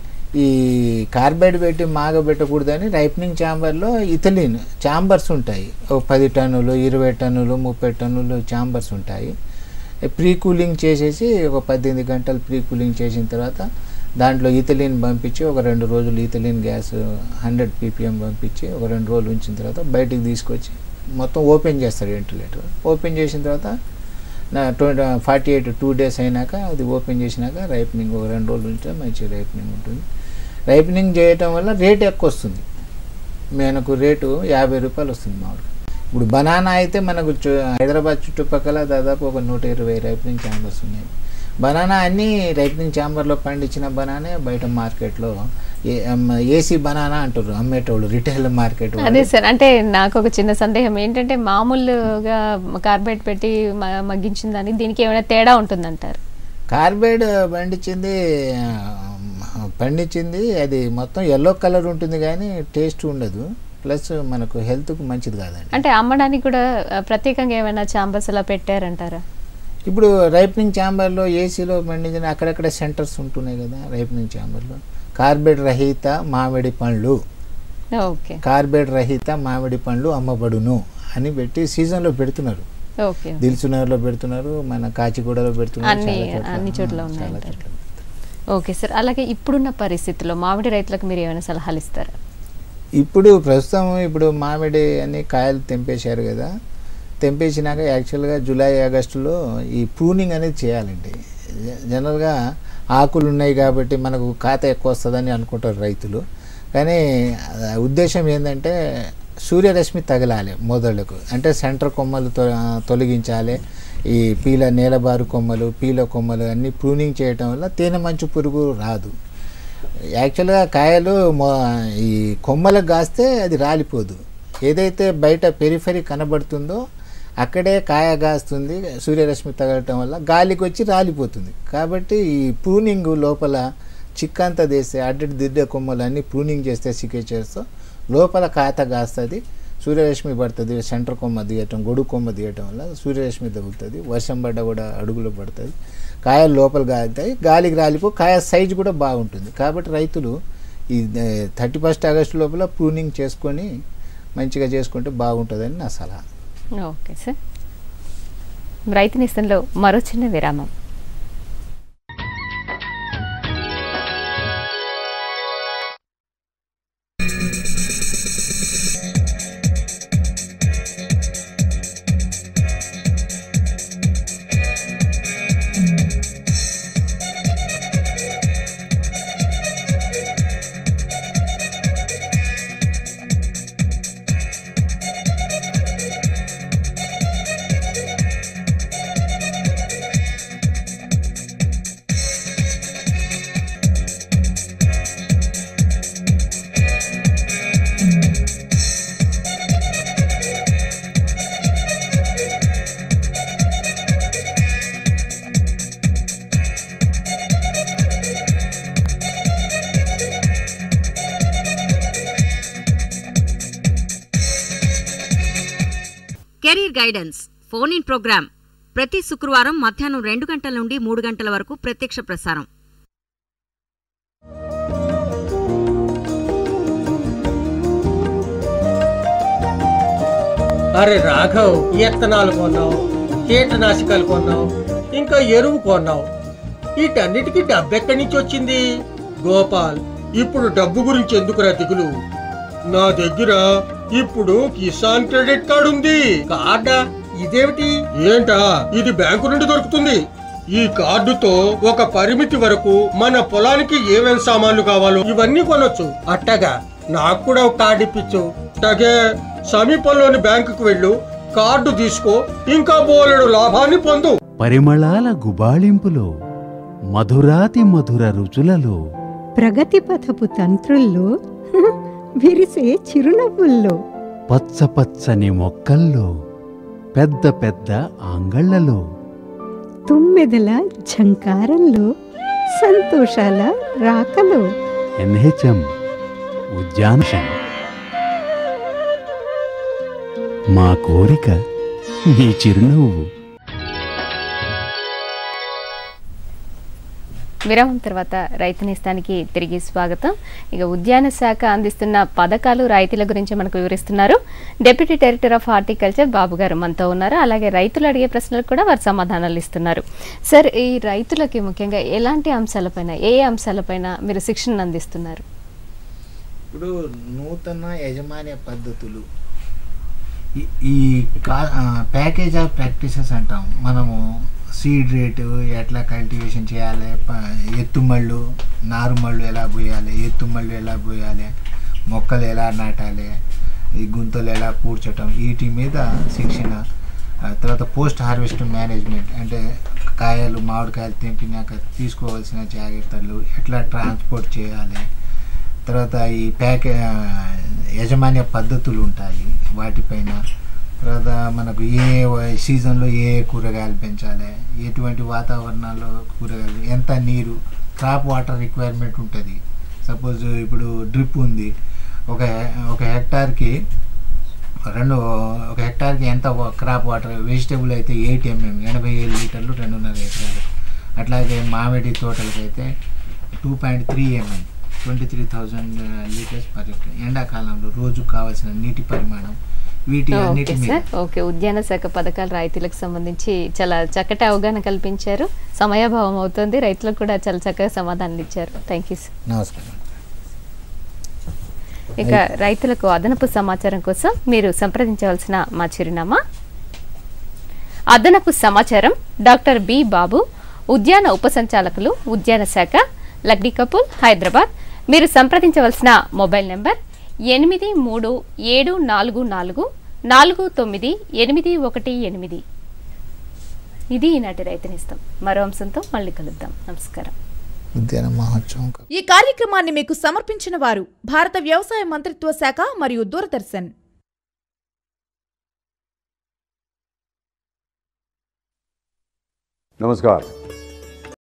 ఈ కార్బైడ్ పెట్టి మాగబెట్టకూడదని రైప్నింగ్ ఛాంబర్లో ఇథలిన్ ఛాంబర్స్ ఉంటాయి ఒక పది టన్నులు ఇరవై టన్నులు ముప్పై టన్నులు ఛాంబర్స్ ఉంటాయి ప్రీ కూలింగ్ చేసేసి ఒక పద్దెనిమిది గంటలు ప్రీ కూలింగ్ చేసిన తర్వాత దాంట్లో ఈథలిన్ పంపించి ఒక రెండు రోజులు ఈథలిన్ గ్యాస్ హండ్రెడ్ పీపీఎం పంపించి ఒక రెండు రోజులు ఉంచిన తర్వాత బయటికి తీసుకొచ్చి మొత్తం ఓపెన్ చేస్తారు వెంటిలేటర్ ఓపెన్ చేసిన తర్వాత నా twenty forty eight two days అయినాక అది ఓపెన్ చేసినాక రైపనింగ్ ఒక రెండు రోజులు ఉంటే మంచి రైపనింగ్ ఉంటుంది రైపనింగ్ చేయటం వల్ల రేట్ ఎక్కువ వస్తుంది మనకు రేటు యాభై రూపాయలు వస్తుంది మామిడి ఇప్పుడు బనానా అయితే మనకు చు- హైదరాబాద్ చుట్టుపక్కల దాదాపు ఒక నూట ఇరవై రైపనింగ్ ఛాంబర్స్ ఉన్నాయి బనానా అన్నీ రైపనింగ్ ఛాంబర్లో పండించిన బనానే బయట మార్కెట్లో ఏ అమ్మ- ఏసీ బనానా అంటారు అమ్మేటోళ్ళు రిటైల్ మార్కెట్ అదే సార్ అంటే నాకు ఒక చిన్న సందేహం ఏంటంటే మామూలుగా కార్బైడ్ పెట్టి మ- మగ్గించిన దానికి దీనికి ఏమైనా తేడా ఉంటుందంటారు కార్బైడ్ పండించింది ఆ, పండించింది అది మొత్తం ఎల్లో కలర్ ఉంటుంది కానీ టేస్ట్ ఉండదు ప్లస్ మనకు హెల్త్కు మంచిది కాదండి అంటే అమ్మడానికి కూడా ఆ, ప్రత్యేకంగా ఏమైనా ఛాంబర్స్ అలా పెట్టారంటారా ఇప్పుడు రైపనింగ్ ఛాంబర్లో ఏసీలో పండించిన అక్కడక్కడ సెంటర్స్ ఉంటున్నాయి కదా రైపనింగ్ ఛాంబర్లో కార్బైడ్ రహిత మామిడి పండ్లు ఓకే కార్బైడ్ రహిత మామిడి పండ్లు అమ్మబడును అని పెట్టి సీజన్లో పెడుతున్నారు ఓకే దిల్సునగర్లో పెడుతున్నారు మన కాచిగూడలో పెడుతున్నారు అన్ని చాలా చోట్ల. అన్ని చోట్ల ఆ, చాలా ఉన్నాయంటారు చోట్ల. ఓకే సార్ అలాగే ఇప్పుడున్న పరిస్థితుల్లో మామిడి రైతులకు మీరు ఏమైనా సలహాలు ఇస్తారా ఇప్పుడు ప్రస్తుతం ఇప్పుడు మామిడి అన్ని కాయలు తెంపేశారు కదా తెంపేసినాక యాక్చువల్గా జూలై ఆగస్టులో ఈ ప్రూనింగ్ అనేది చేయాలండి జ- జనరల్గా ఆకులు ఉన్నాయి కాబట్టి మనకు ఖాతా ఎక్కువ వస్తుందని అనుకుంటారు రైతులు కానీ ఆ ఉద్దేశం ఏంటంటే సూర్యరశ్మి తగలాలి మొదళ్లకు అంటే సెంటర్ కొమ్మలు తొ- తొలగించాలి ఈ పీల నేలబారు కొమ్మలు పీల కొమ్మలు అన్నీ ప్రూనింగ్ చేయటం వల్ల తేనె మంచు పురుగు రాదు యాక్చువల్గా కాయలు మొ ఈ కొమ్మలకు కాస్తే అది రాలిపోదు ఏదైతే బయట పెరిఫెరీ కనబడుతుందో అక్కడే కాయ కాస్తుంది సూర్యరశ్మి తగలటం వల్ల గాలికి వచ్చి రాలిపోతుంది కాబట్టి ఈ ప్రూనింగ్ లోపల చిక్కంతా తీస్తే అడ్డటి దిడ్డ కొమ్మలు అన్నీ ప్రూనింగ్ చేస్తే సికేచర్స్తో లోపల కాత కాస్తుంది సూర్యరశ్మి పడుతుంది సెంటర్ కొమ్మ తీయటం గొడుగు కొమ్మ తీయటం వల్ల సూర్యరశ్మి తగులుతుంది వర్షం పడ్డ కూడా అడుగులో పడుతుంది కాయలు లోపల కాలుతాయి గాలికి రాలిపో కాయ సైజు కూడా బాగుంటుంది కాబట్టి రైతులు ఈ థర్టీ ఫస్ట్ ఆగస్టు లోపల ప్రూనింగ్ చేసుకొని మంచిగా చేసుకుంటే బాగుంటుందని నా సలహా ఓకే సార్ రైతు నిస్తంలో మరో చిన్న విరామం గైడెన్స్ ఫోన్ ఇన్ ప్రోగ్రాం ప్రతి శుక్రవారం మధ్యాహ్నం రెండు గంటల నుండి మూడు గంటల వరకు ప్రత్యక్ష ప్రసారం అరే రాఘవ్ ఎత్తనాలు కొన్నావు కీటనాశకాలు కొన్నావు ఇంకా ఎరువు కొన్నావు వీటన్నిటికీ డబ్బు ఎక్కడి నుంచి వచ్చింది గోపాల్ ఇప్పుడు డబ్బు గురించి ఎందుకురా దిగులు నా దగ్గర ఇప్పుడు కిసాన్ క్రెడిట్ కార్డు ఉంది కార్డా ఇదేమిటి ఏంటా ఇది బ్యాంకు నుండి దొరుకుతుంది ఈ కార్డుతో ఒక పరిమితి వరకు మన పొలానికి ఏమేం సామాన్లు కావాలో ఇవన్నీ కొనొచ్చు అట్టగా నాకు కూడా ఒక కార్డు ఇప్పించు అట్టగే సమీపంలోని బ్యాంకుకు వెళ్ళు కార్డు తీసుకో ఇంకా బోలెడు లాభాన్ని పొందు పరిమళాల గుబాళింపులో మధురాతి మధుర రుచులలో ప్రగతి పథపు తంత్రుల్లో విరిసే చిరునవ్వుల్లో పచ్చ పచ్చని మొక్కల్లో పెద్ద పెద్ద ఆంగళ్లలో తుమ్మెదల ఝంకారంలో సంతోషాల రాకలో ఎన్హెచ్ఎం ఉద్యానశం మా కోరిక మీ చిరునవ్వు విరామం తర్వాత రైతు నేస్తానికి తిరిగి స్వాగతం ఇక ఉద్యాన శాఖ అందిస్తున్న పథకాలు రాయితీల గురించి మనకు వివరిస్తున్నారు deputy director of horticulture Babu గారు మనతో ఉన్నారు అలాగే రైతులు అడిగే ప్రశ్నలకు కూడా వారు సమాధానాలు ఇస్తున్నారు సార్ ఈ రైతులకి ముఖ్యంగా ఎలాంటి అంశాలపైన ఏ ఏ అంశాలపైన మీరు శిక్షణ అందిస్తున్నారు ఇప్పుడు నూతన యజమాన్య పద్ధతులు ఈ- ఈ కా ప్యాకేజ్ ఆఫ్ ప్రాక్టీసెస్ అంటాం మనము సీడ్ రేటు ఎట్లా కల్టివేషన్ చేయాలి ప- ఎత్తుమళ్ళు నారుమళ్ళు ఎలా పోయాలి ఎత్తుమళ్ళు ఎలా పోయాలి మొక్కలు ఎలా నాటాలి ఈ గుంతలు ఎలా పూడ్చటం వీటి మీద శిక్షణ ఆ తర్వాత పోస్ట్ హార్వెస్ట్ మేనేజ్మెంట్ అంటే కాయలు మామిడికాయలు తెంపినాక తీసుకోవాల్సిన జాగ్రత్తలు ఎట్లా ట్రాన్స్పోర్ట్ చేయాలి తర్వాత ఈ ప్యాకే యజమాన్య పద్ధతులు ఉంటాయి వాటిపైన తర్వాత మనకు ఏ వ- సీజన్లో ఏ ఏ కూరగాయలు పెంచాలి ఎటువంటి వాతావరణాల్లో కూరగాయలు ఎంత నీరు క్రాప్ వాటర్ రిక్వైర్మెంట్ ఉంటుంది సపోజ్ ఇప్పుడు డ్రిప్ ఉంది ఒక హె- ఒక హెక్టార్కి రెండు ఒక హెక్టార్కి ఎంత వా- క్రాప్ వాటర్ వెజిటేబుల్ అయితే ఎయిట్ ఎంఎం ఎనభై ఏడు లీటర్లు రెండున్నర ఎకరాలు అట్లాగే మామిడి తోటలకైతే two point three mm twenty three thousand litres per hectare ఎండాకాలంలో రోజు కావాల్సిన నీటి పరిమాణం వీటి ఓకే అన్నిటి మీద సార్ ఓకే ఉద్యాన శాఖ పథకాల రైతులకు సంబంధించి చాలా చక్కటి అవగాహన కల్పించారు సమయాభావం అవుతుంది రైతులకు కూడా చాలా చక్కగా సమాధానాలు ఇచ్చారు థ్యాంక్ యూ సార్ నమస్కారం ఇక రైతులకు అదనపు సమాచారం కోసం మీరు సంప్రదించవలసిన మా చిరునామా అదనపు సమాచారం డాక్టర్ బి బాబు ఉద్యాన ఉప సంచాలకులు ఉద్యాన శాఖ లగ్డి కపూర్ హైదరాబాద్ మీరు సంప్రదించవలసిన మొబైల్ నెంబర్ ఎనిమిది మూడు ఏడు నాలుగు నాలుగు నాలుగు తొమ్మిది ఎనిమిది ఒకటి ఎనిమిది ఇది ఈనాటి రైతునిస్తాం మరో అంశంతో మళ్ళీ కలుద్దాం నమస్కారం ఉద్యాన మహోత్సవం ఈ కార్యక్రమాన్ని మీకు సమర్పించిన వారు భారత వ్యవసాయ మంత్రిత్వ శాఖ మరియు దూరదర్శన్ नमस्कार